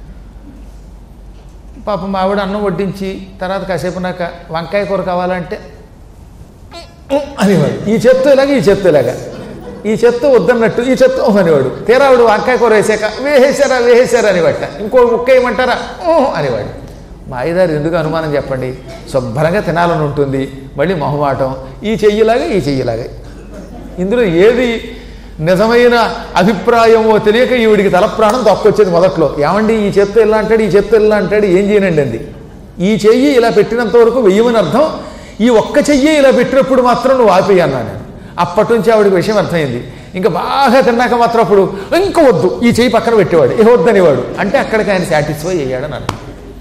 పాపం మా ఆవిడ అన్నం వడ్డించి తర్వాత కాసేపు నాక వంకాయ కూర కావాలంటే "ఉమ్" అనేవాడు ఈ చెత్త ఇలాగ ఈ చెత్త ఇలాగ ఈ చెత్త వద్దన్నట్టు ఈ చెత్త "ఉమ్" అనేవాడు తీరావుడు వంకాయ కూర వేసాక వేసేశారా వేసేశారా అనేవాట ఇంకో ముక్క ఏమంటారా "ఉమ్" అనేవాడు మా అయ్యగారు ఎందుకు అనుమానం చెప్పండి శుభ్రంగా తినాలని ఉంటుంది మళ్ళీ మొహమాటం ఈ చెయ్యిలాగా ఈ చెయ్యిలాగా ఇందులో ఏది నిజమైన అభిప్రాయమో తెలియక ఈవిడికి తలప్రాణం తక్కువచ్చేది మొదట్లో ఏమండి ఈ చెత్త ఇలా అంటాడు ఈ చెత్త ఇలా అంటాడు ఏం చేయనండి అంది ఈ చెయ్యి ఇలా పెట్టినంత వరకు వెయ్యమని అర్థం ఈ ఒక్క చెయ్యి ఇలా పెట్టినప్పుడు మాత్రం నువ్వు ఆపేయి అన్నాను నేను అప్పటి నుంచి ఆవిడకి విషయం అర్థమైంది ఇంకా బాగా తిన్నాక మాత్రం అప్పుడు ఇంకా వద్దు ఈ చెయ్యి పక్కన పెట్టేవాడు ఏ వద్దనేవాడు అంటే అక్కడికి ఆయన సాటిస్ఫై అయ్యాడని అర్థం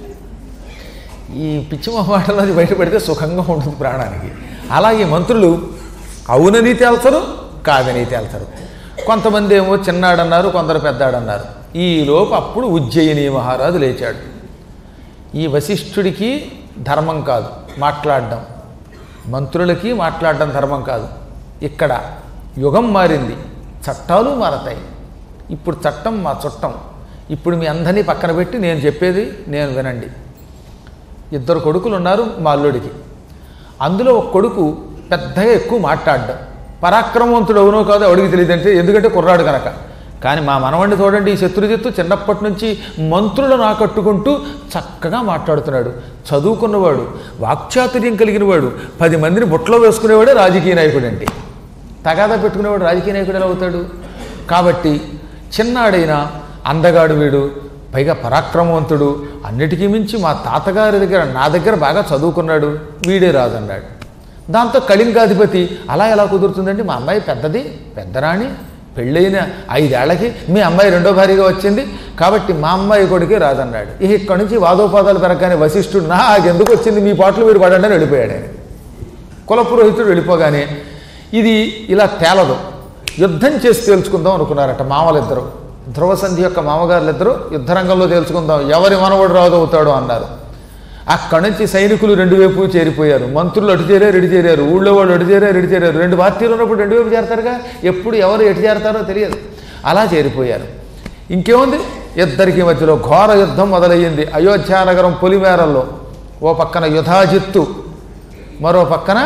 ఈ పిచ్చి మొహమాటలో అది బయటపడితే సుఖంగా ఉంటుంది ప్రాణానికి అలాగే మంత్రులు అవునని తేల్చరు కాదని తేల్చరు కొంతమంది ఏమో చిన్నాడన్నారు కొందరు పెద్దాడన్నారు ఈ లోపు అప్పుడు ఉజ్జయిని మహారాజు లేచాడు ఈ వశిష్ఠుడికి ధర్మం కాదు మాట్లాడడం మంత్రులకి మాట్లాడడం ధర్మం కాదు ఇక్కడ యుగం మారింది చట్టాలు మారతాయి ఇప్పుడు చట్టం మా చుట్టం ఇప్పుడు మీ అందరినీ పక్కన పెట్టి నేను చెప్పేది నేను వినండి ఇద్దరు కొడుకులు ఉన్నారు మా అల్లుడికి అందులో ఒక కొడుకు పెద్దగా ఎక్కువ మాట్లాడడం పరాక్రమవంతుడు అవునో కాదో అడిగి తెలియదంటే ఎందుకంటే కుర్రాడు కనుక కానీ మా మనవడిని చూడండి ఈ శత్రుజిత్తు చిన్నప్పటి నుంచి మంత్రులను ఆకట్టుకుంటూ చక్కగా మాట్లాడుతున్నాడు చదువుకున్నవాడు వాక్చాతుర్యం కలిగిన వాడు పది మందిని బుట్టలో వేసుకునేవాడే రాజకీయ నాయకుడు అంటే తగాదా పెట్టుకునేవాడు రాజకీయ నాయకుడు ఎలా అవుతాడు కాబట్టి చిన్నాడైనా అందగాడు వీడు పైగా పరాక్రమవంతుడు అన్నిటికీ మించి మా తాతగారి దగ్గర నా దగ్గర బాగా చదువుకున్నాడు వీడే రాజన్నాడు దాంతో కళింగాధిపతి అలా ఎలా కుదురుతుందండి మా అమ్మాయి పెద్దది పెద్దరాణి పెళ్ళైన ఐదేళ్లకి మీ అమ్మాయి రెండో భార్యగా వచ్చింది కాబట్టి మా అమ్మాయి కొడుకే రాదన్నాడు ఇక ఇక్కడి నుంచి వాదోపాదాలు పెరగగానే వశిష్ఠుడు నాకెందుకు వచ్చింది మీ పాటలు మీరు పడండి అని వెళ్ళిపోయాడు ఆయన కులపురోహితుడు వెళ్ళిపోగానే ఇది ఇలా తేలదు యుద్ధం చేసి తేల్చుకుందాం అనుకున్నారట మామలిద్దరు ధ్రువసంధి యొక్క మామగారులిద్దరూ యుద్ధరంగంలో తేల్చుకుందాం ఎవరి మనవడు రాదు అవుతాడో అన్నారు అక్కడి నుంచి సైనికులు రెండు వైపు చేరిపోయారు మంత్రులు అటు చేరారు ఇటు చేరారు ఊళ్ళో వాళ్ళు అటు చేరారు ఇటు చేరారు రెండు పార్టీలు ఉన్నప్పుడు రెండు వైపు చేరతారుగా ఎప్పుడు ఎవరు ఎటు చేరతారో తెలియదు అలా చేరిపోయారు ఇంకేముంది ఇద్దరికి మధ్యలో ఘోర యుద్ధం మొదలయ్యింది అయోధ్యానగరం పొలిమేరల్లో ఓ పక్కన యుధాజిత్తు మరో పక్కన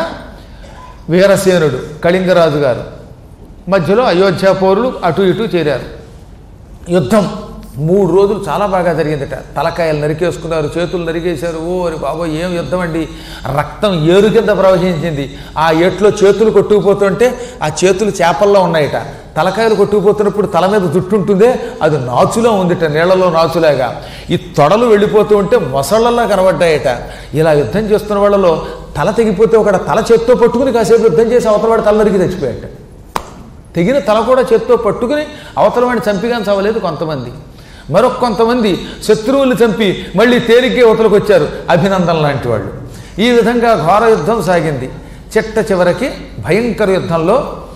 వీరసేనుడు కళింగరాజు గారు మధ్యలో అయోధ్య పౌరులు అటు ఇటు చేరారు యుద్ధం మూడు రోజులు చాలా బాగా జరిగిందట తలకాయలు నరికేసుకున్నారు చేతులు నరికేశారు ఓ అరి బాబో ఏం యుద్ధం అండి రక్తం ఏరు కింద ప్రవహించింది ఆ ఏట్లో చేతులు కొట్టుకుపోతుంటే ఆ చేతులు చేపల్లో ఉన్నాయట తలకాయలు కొట్టుకుపోతున్నప్పుడు తల మీద జుట్టు ఉంటుందే అది నాచులో ఉందిట నీళ్లలో నాచులాగా ఈ తొడలు వెళ్ళిపోతూ ఉంటే మొసళ్ళల్లా కనబడ్డాయట ఇలా యుద్ధం చేస్తున్న వాళ్ళలో తల తెగిపోతే ఒక తల చేత్తో పట్టుకుని కాసేపు యుద్ధం చేసి అవతల వాడు తల నరికి చచ్చిపోయాట తెగిన తల కూడా చేత్తో పట్టుకుని అవతల వాడిని చంపిగాని చవలేదు కొంతమంది మరొక కొంతమంది శత్రువులు చంపి మళ్ళీ తేలిగ్గే అవతలకు వచ్చారు అభినందన లాంటి వాళ్ళు ఈ విధంగా ఘోర యుద్ధం సాగింది చిట్ట చివరికి భయంకర యుద్ధంలో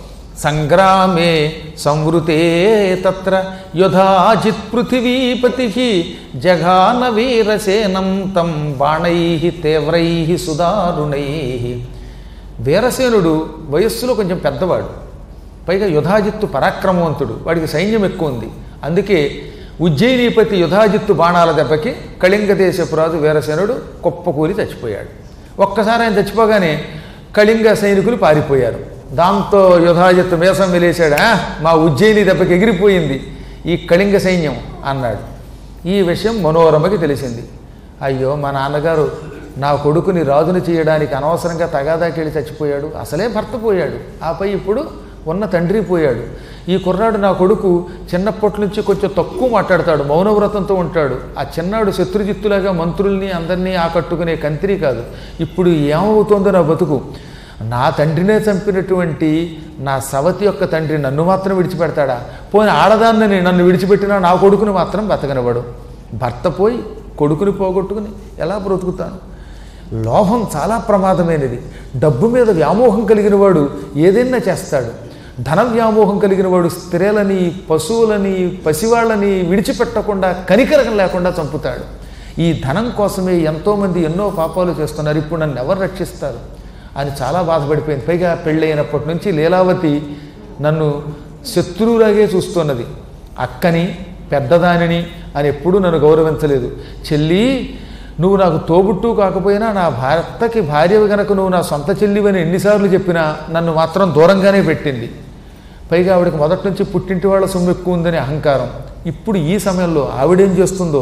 సంగ్రామే సంవృతే తత్ర యుధాజిత్ పృథివీపతి జఘాన వీరసేనం తం బాణై తీవ్రై సుదారుణై వీరసేనుడు వయస్సులో కొంచెం పెద్దవాడు పైగా యుధాజిత్తు పరాక్రమవంతుడు వాడికి సైన్యం ఎక్కువ ఉంది అందుకే ఉజ్జయినీపతి యుధాజిత్తు బాణాల దెబ్బకి కళింగ దేశపు రాజు వీరసేనుడు కుప్పకూలి చచ్చిపోయాడు ఒక్కసారి ఆయన చచ్చిపోగానే కళింగ సైనికులు పారిపోయారు దాంతో యుధాజిత్తు మేసం వెలేశాడు "ఆ, మా ఉజ్జయిని దెబ్బకి ఎగిరిపోయింది ఈ కళింగ సైన్యం అన్నాడు ఈ విషయం మనోరమకి తెలిసింది అయ్యో మా నాన్నగారు నా కొడుకుని రాజుని చేయడానికి అనవసరంగా తగాదాకెళ్ళి చచ్చిపోయాడు అసలే భర్త పోయాడు ఆపై ఇప్పుడు ఉన్న తండ్రి పోయాడు ఈ కుర్రాడు నా కొడుకు చిన్నప్పటి నుంచి కొంచెం తక్కువ మాట్లాడతాడు మౌనవ్రతంతో ఉంటాడు ఆ చిన్నాడు శత్రుజిత్తులాగా మంత్రుల్ని అందరినీ ఆకట్టుకునే కంత్రి కాదు ఇప్పుడు ఏమవుతోందో నా బతుకు నా తండ్రినే చంపినటువంటి నా సవతి యొక్క తండ్రి నన్ను మాత్రం విడిచిపెడతాడా పోని ఆడదాన్ని నన్ను విడిచిపెట్టినా నా కొడుకుని మాత్రం బతకనివ్వడు భర్త పోయి కొడుకుని పోగొట్టుకుని ఎలా బ్రతుకుతాను లోభం చాలా ప్రమాదమైనది డబ్బు మీద వ్యామోహం కలిగిన వాడు ఏదైనా చేస్తాడు ధన వ్యామోహం కలిగిన వాడు స్త్రీలని పశువులని పసివాళ్ళని విడిచిపెట్టకుండా కనికరం లేకుండా చంపుతాడు ఈ ధనం కోసమే ఎంతోమంది ఎన్నో పాపాలు చేస్తున్నారు ఇప్పుడు నన్ను ఎవరు రక్షిస్తారు అని చాలా బాధపడిపోయింది పైగా పెళ్ళైనప్పటి నుంచి లీలావతి నన్ను శత్రువులాగే చూస్తున్నది అక్కని పెద్దదానిని అని ఎప్పుడూ నన్ను గౌరవించలేదు చెల్లి నువ్వు నాకు తోబుట్టు కాకపోయినా నా భర్తకి భార్య గనక నువ్వు నా సొంత చెల్లివని ఎన్నిసార్లు చెప్పినా నన్ను మాత్రం దూరంగానే పెట్టింది పైగా ఆవిడకి మొదటి నుంచి పుట్టింటి వాళ్ళ సొమ్ము ఎక్కువ ఉందని అహంకారం ఇప్పుడు ఈ సమయంలో ఆవిడేం చేస్తుందో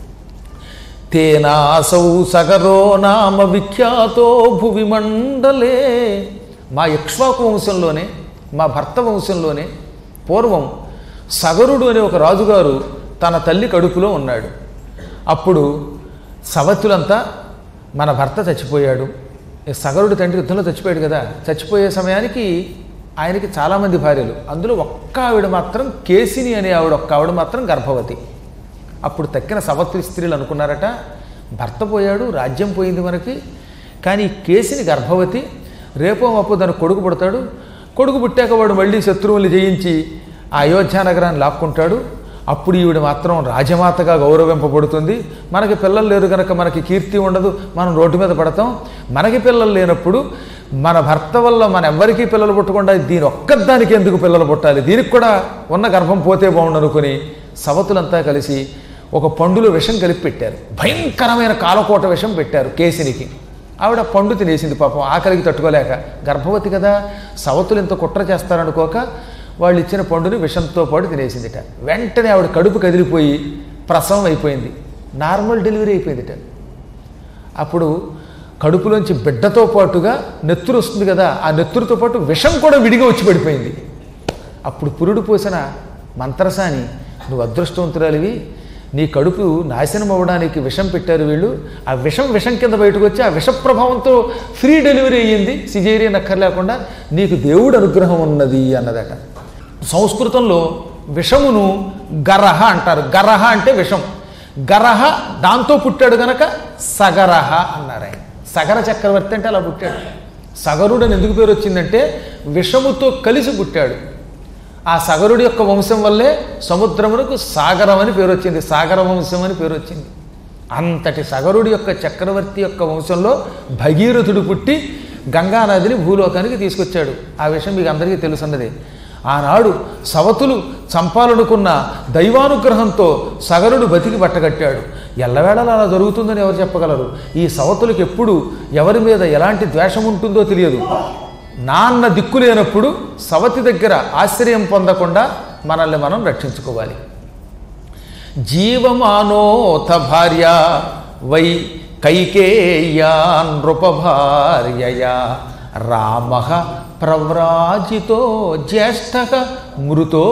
తేనాసౌ సగరో నామ విఖ్యాతో భువి మండలే మా ఇక్ష్వాకు వంశంలోనే మా భర్త వంశంలోనే పూర్వం సగరుడు అనే ఒక రాజుగారు తన తల్లి కడుపులో ఉన్నాడు అప్పుడు సవతులంతా మన భర్త చచ్చిపోయాడు ఈ సగరుడి తండ్రి యుద్ధంలో చచ్చిపోయాడు కదా చచ్చిపోయే సమయానికి ఆయనకి చాలామంది భార్యలు అందులో ఒక్క ఆవిడ మాత్రం కేసిని అనే ఆవిడ ఒక్క ఆవిడ మాత్రం గర్భవతి అప్పుడు తక్కిన సవత్రి స్త్రీలు అనుకున్నారట భర్త పోయాడు రాజ్యం పోయింది మనకి కానీ ఈ కేసిని గర్భవతి రేపో అప్పు దాని కొడుకు పుడతాడు కొడుకు పుట్టాక వాడు మళ్ళీ శత్రువుల్ని జయించి ఆ అయోధ్య నగరాన్ని లాక్కుంటాడు అప్పుడు ఈవిడ మాత్రం రాజమాతగా గౌరవింపబడుతుంది మనకి పిల్లలు లేరు కనుక మనకి కీర్తి ఉండదు మనం రోడ్డు మీద పడతాం మనకి పిల్లలు లేనప్పుడు మన భర్త వల్ల మన ఎవ్వరికీ పిల్లలు పుట్టకుండా దీని ఒక్కదానికి ఎందుకు పిల్లలు పుట్టాలి దీనికి కూడా ఉన్న గర్భం పోతే బాగుండు అనుకుని సవతులంతా కలిసి ఒక పండులో విషం కలిపి పెట్టారు భయంకరమైన కాలకోట విషం పెట్టారు కేసినికి ఆవిడ పండు తినేసింది పాపం ఆకలికి తట్టుకోలేక గర్భవతి కదా సవతులు ఇంత కుట్ర చేస్తారనుకోక వాళ్ళు ఇచ్చిన పండుని విషంతో పాటు తినేసిందిట వెంటనే ఆవిడ కడుపు కదిలిపోయి ప్రసవం అయిపోయింది నార్మల్ డెలివరీ అయిపోయిందిట అప్పుడు కడుపులోంచి బిడ్డతో పాటుగా నెత్తురు వస్తుంది కదా ఆ నెత్తురుతో పాటు విషం కూడా విడిగా వచ్చి పడిపోయింది అప్పుడు పురుడు పోసిన మంత్రసాని నువ్వు అదృష్టవంతురాలివి నీ కడుపు నాశనం అవ్వడానికి విషం పెట్టారు వీళ్ళు ఆ విషం విషం కింద బయటకు వచ్చి ఆ విష ప్రభావంతో ఫ్రీ డెలివరీ అయ్యింది సిజేరియన్ అక్కర్లేకుండా నీకు దేవుడు అనుగ్రహం ఉన్నది అన్నదట సంస్కృతంలో విషమును గరహ అంటారు గరహ అంటే విషం గరహ దాంతో పుట్టాడు గనక సగరహ అన్నారు ఆయన సగర చక్రవర్తి అంటే అలా పుట్టాడు సగరుడు అని ఎందుకు పేరు వచ్చిందంటే విషముతో కలిసి పుట్టాడు ఆ సగరుడి యొక్క వంశం వల్లే సముద్రమునకు సాగరం అని పేరు వచ్చింది సాగర వంశం అని పేరు వచ్చింది అంతటి సగరుడి యొక్క చక్రవర్తి యొక్క వంశంలో భగీరథుడు పుట్టి గంగానదిని భూలోకానికి తీసుకొచ్చాడు ఆ విషయం మీకు అందరికీ తెలుసున్నదే ఆనాడు సవతులు చంపాలనుకున్న దైవానుగ్రహంతో సగరుడు బతికి బట్టగట్టాడు ఎల్లవేళలా అలా జరుగుతుందని ఎవరు చెప్పగలరు ఈ సవతులకు ఎప్పుడు ఎవరి మీద ఎలాంటి ద్వేషం ఉంటుందో తెలియదు నాన్న దిక్కు లేనప్పుడు సవతి దగ్గర ఆశ్రయం పొందకుండా మనల్ని మనం రక్షించుకోవాలి జీవమానోథ భార్య వై కైకేయ్యా నృపభార్యయా రామ ప్రవ్రాజితో జ్యేష్ఠ మృతో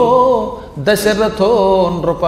దశరథో నృప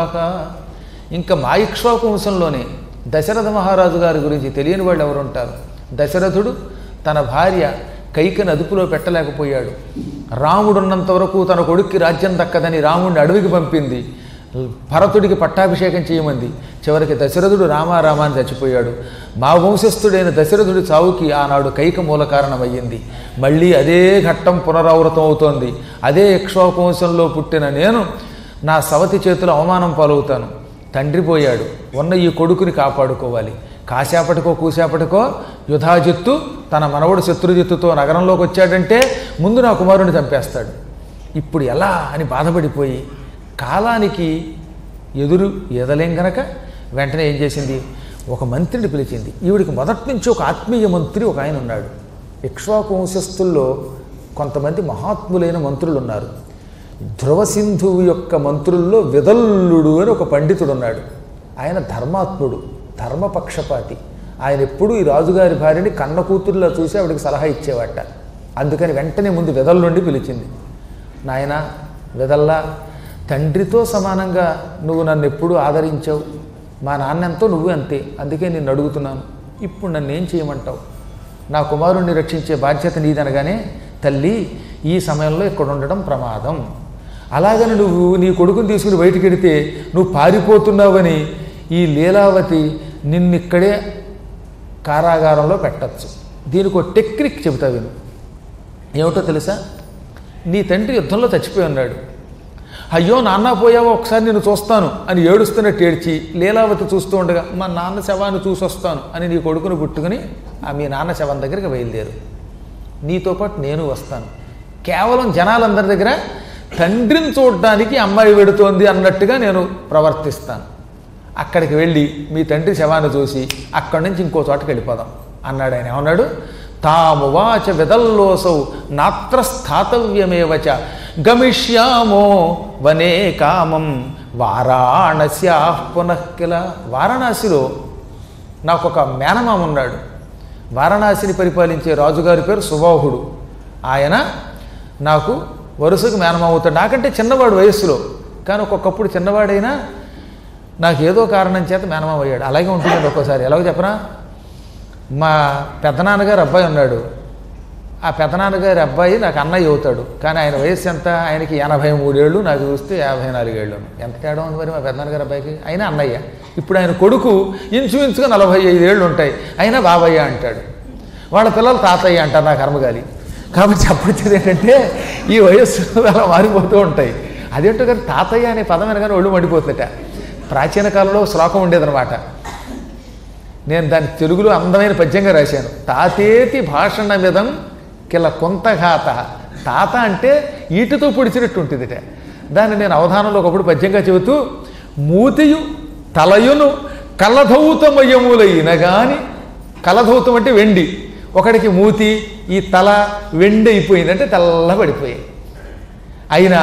ఇంకా మా ఇక్ష్వాకు వంశంలోనే దశరథ మహారాజు గారి గురించి తెలియని వాళ్ళు ఎవరు ఉంటారు దశరథుడు తన భార్య కైకని అదుపులో పెట్టలేకపోయాడు రాముడున్నంత వరకు తన కొడుక్కి రాజ్యం దక్కదని రాముడిని అడవికి పంపింది భరతుడికి పట్టాభిషేకం చేయమంది చివరికి దశరథుడు రామారామాన్ని చచ్చిపోయాడు మా వంశస్థుడైన దశరథుడి చావుకి ఆనాడు కైక మూల కారణమయ్యింది మళ్ళీ అదే ఘట్టం పునరావృతం అవుతోంది అదే ఇక్ష్వాకు వంశంలో పుట్టిన నేను నా సవతి చేతులు అవమానం పాలవుతాను తండ్రి పోయాడు ఉన్న ఈ కొడుకుని కాపాడుకోవాలి కాసేపటికో కూసేపటికో యుధాజిత్తు తన మనవడు శత్రుజిత్తుతో నగరంలోకి వచ్చాడంటే ముందు నా కుమారుని చంపేస్తాడు ఇప్పుడు ఎలా అని బాధపడిపోయి కాలానికి ఎదురు ఎదలేం గనక వెంటనే ఏం చేసింది ఒక మంత్రిని పిలిచింది ఈవిడికి మొదటి నుంచి ఒక ఆత్మీయ మంత్రి ఒక ఆయన ఉన్నాడు ఇక్ష్వాకు వంశస్థుల్లో కొంతమంది మహాత్ములైన మంత్రులు ఉన్నారు ధ్రువసింధువు యొక్క మంత్రుల్లో విదల్లుడు అని ఒక పండితుడు ఉన్నాడు ఆయన ధర్మాత్ముడు ధర్మపక్షపాతి ఆయన ఎప్పుడూ ఈ రాజుగారి భార్యని కన్న కూతుర్లా చూసి ఆవిడకి సలహా ఇచ్చేవాట అందుకని వెంటనే ముందు విదల్లుండి పిలిచింది నాయన విదల్లా తండ్రితో సమానంగా నువ్వు నన్ను ఎప్పుడూ ఆదరించావు మా నాన్న ఎంతో నువ్వు అంతే అందుకే నిన్ను అడుగుతున్నాను ఇప్పుడు నన్ను ఏం చేయమంటావు నా కుమారుణ్ణి రక్షించే బాధ్యత నీదనగానే తల్లి ఈ సమయంలో ఇక్కడ ఉండడం ప్రమాదం అలాగని నువ్వు నీ కొడుకుని తీసుకుని బయటికి వెడితే నువ్వు పారిపోతున్నావని ఈ లీలావతి నిన్నిక్కడే కారాగారంలో పెట్టచ్చు దీనికి ఒక టెక్నిక్ చెబుతా విను ఏమిటో తెలుసా నీ తండ్రి యుద్ధంలో చచ్చిపోయి ఉన్నాడు అయ్యో నాన్న పోయావో ఒకసారి నేను చూస్తాను అని ఏడుస్తున్నట్టు ఏడ్చి లీలావతి చూస్తూ ఉండగా మా నాన్న శవాన్ని చూసొస్తాను అని నీ కొడుకును పుట్టుకుని ఆ మీ నాన్న శవం దగ్గరికి బయలుదేరు నీతో పాటు నేను వస్తాను కేవలం జనాలందరి దగ్గర తండ్రిని చూడడానికి అమ్మాయి వెడుతోంది అన్నట్టుగా నేను ప్రవర్తిస్తాను అక్కడికి వెళ్ళి మీ తండ్రి శవాన్ని చూసి అక్కడి నుంచి ఇంకో చోటకి వెళ్ళిపోదాం అన్నాడు ఆయన ఏమన్నాడు తాము వాచ విదల్లోసౌ నాత్ర స్థాతవ్యమేవచ గమిష్యామో వనే కామం వారాణస్యా పునఃకిల వారణాసిలో నాకు ఒక మేనమామ ఉన్నాడు వారణాసిని పరిపాలించే రాజుగారి పేరు సుబాహుడు ఆయన నాకు వరుసకు మేనమామ అవుతాడు నాకంటే చిన్నవాడు వయస్సులో కానీ ఒక్కొక్కప్పుడు చిన్నవాడైనా నాకు ఏదో కారణం చేత మేనమామ అయ్యాడు అలాగే ఉంటుందండి ఒక్కోసారి ఎలాగో చెప్పనా మా పెద్దనాన్నగారు అబ్బాయి ఉన్నాడు ఆ పెద్దనాన్నగారి అబ్బాయి నాకు అన్నయ్య అవుతాడు కానీ ఆయన వయస్సు ఎంత ఆయనకి ఎనభై మూడేళ్ళు నాకు చూస్తే యాభై నాలుగేళ్ళు ఎంత తేడా ఉంది మరి మా పెద్దనాన్నగారి అబ్బాయికి అయినా అన్నయ్య ఇప్పుడు ఆయన కొడుకు ఇంచుమించుగా నలభై ఐదేళ్ళు ఉంటాయి అయినా బాబయ్య అంటాడు వాళ్ళ పిల్లలు తాతయ్య అంటారు నా కర్మగాలి కాబట్టి చెప్పొచ్చేది ఏంటంటే ఈ వయస్సు అలా మారిపోతూ ఉంటాయి అదేంటో కానీ తాతయ్య అనే పదం అనగానే ఒళ్ళు మండిపోతుందట ప్రాచీన కాలంలో శ్లోకం ఉండేదన్నమాట నేను దాన్ని తెలుగులో అందమైన పద్యంగా రాశాను తాతేతి భాషణమిదం కిల కొంతఘాత తాత అంటే ఈటుతో పొడిచినట్టు ఉంటుందిట దాన్ని నేను అవధానంలో ఒకప్పుడు పద్యంగా చెబుతూ మూతియు తలయును కలధౌతమయములైన గాని కలధౌతం అంటే వెండి ఒకడికి మూతి ఈ తల వెండి అయిపోయింది అంటే తెల్లబడిపోయాయి అయినా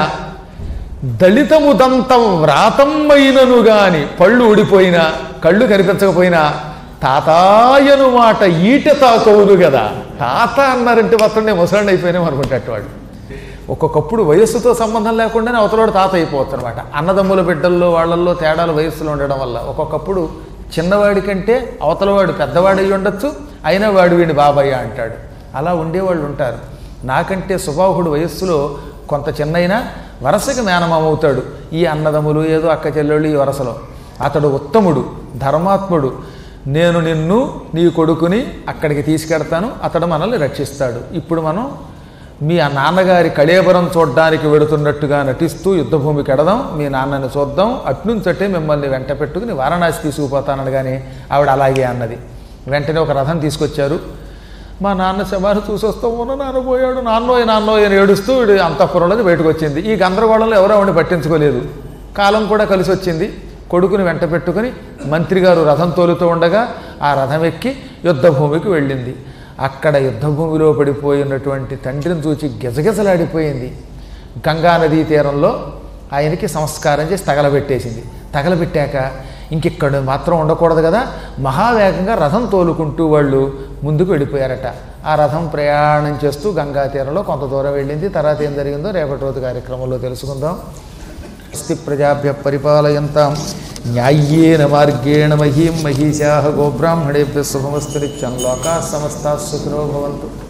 దళితముదంతం వ్రాతమైనను గాని పళ్ళు ఊడిపోయినా కళ్ళు కనిపించకపోయినా తాతాయను మాట ఈట తాకవును కదా తాత అన్నారంటే మాత్రం నేను ముసలాండి అయిపోయినాం అనుకుంటాడు వాడు ఒక్కొక్కప్పుడు వయస్సుతో సంబంధం లేకుండానే అవతలవాడు తాత అయిపోవచ్చు అనమాట అన్నదమ్ముల బిడ్డల్లో వాళ్ళల్లో తేడాలు వయస్సులో ఉండడం వల్ల ఒక్కొక్కప్పుడు చిన్నవాడి కంటే అవతలవాడు పెద్దవాడు అయి ఉండొచ్చు అయినా వాడు వీడిని బాబయ్య అంటాడు అలా ఉండేవాళ్ళు ఉంటారు నాకంటే సుబాహుడు వయస్సులో కొంత చిన్నైనా వరసకి మేనమామ అవుతాడు ఈ అన్నదమ్ములు ఏదో అక్క చెల్లెళ్ళు ఈ వరసలో అతడు ఉత్తముడు ధర్మాత్ముడు నేను నిన్ను నీ కొడుకుని అక్కడికి తీసుకెడతాను అతడు మనల్ని రక్షిస్తాడు ఇప్పుడు మనం మీ ఆ నాన్నగారి కళేబరం చూడడానికి వెడుతున్నట్టుగా నటిస్తూ యుద్ధభూమికి ఎడదాం మీ నాన్నని చూద్దాం అట్నుంచటే మిమ్మల్ని వెంట పెట్టుకుని వారణాసి తీసుకుపోతానని ఆవిడ అలాగే అన్నది వెంటనే ఒక రథం తీసుకొచ్చారు మా నాన్న శవాన్ని చూసొస్తాం మొన్న నాన్న పోయాడు నాన్నోయ్ నాన్నోయ్ అని ఏడుస్తూ వీడు అంతఃపురంలోకి బయటకు వచ్చింది ఈ గందరగోళంలో ఎవరో ఆవిడని పట్టించుకోలేదు కాలం కూడా కలిసి వచ్చింది కొడుకుని వెంట పెట్టుకుని మంత్రి గారు రథం తోలుతూ ఉండగా ఆ రథం ఎక్కి యుద్ధభూమికి వెళ్ళింది అక్కడ యుద్ధభూమిలో పడిపోయినటువంటి తండ్రిని చూచి గిజగిజలాడిపోయింది గంగా నదీ తీరంలో ఆయనకి సంస్కారం చేసి తగలబెట్టేసింది తగలబెట్టాక ఇంకిక్కడ మాత్రం ఉండకూడదు కదా మహావేగంగా రథం తోలుకుంటూ వాళ్ళు ముందుకు వెళ్ళిపోయారట ఆ రథం ప్రయాణం చేస్తూ గంగా తీరంలో కొంత దూరం వెళ్ళింది తర్వాత ఏం జరిగిందో రేపటి రోజు కార్యక్రమంలో తెలుసుకుందాం స్తి ప్రజాభ్య పరిపాలయంతాం న్యాయ్యేన మార్గేణ మహీం మహిషా గోబ్రాహ్మణేభ్య శుభమస్తు నిత్యం లోకా సమస్తా సుఖినో భవంతు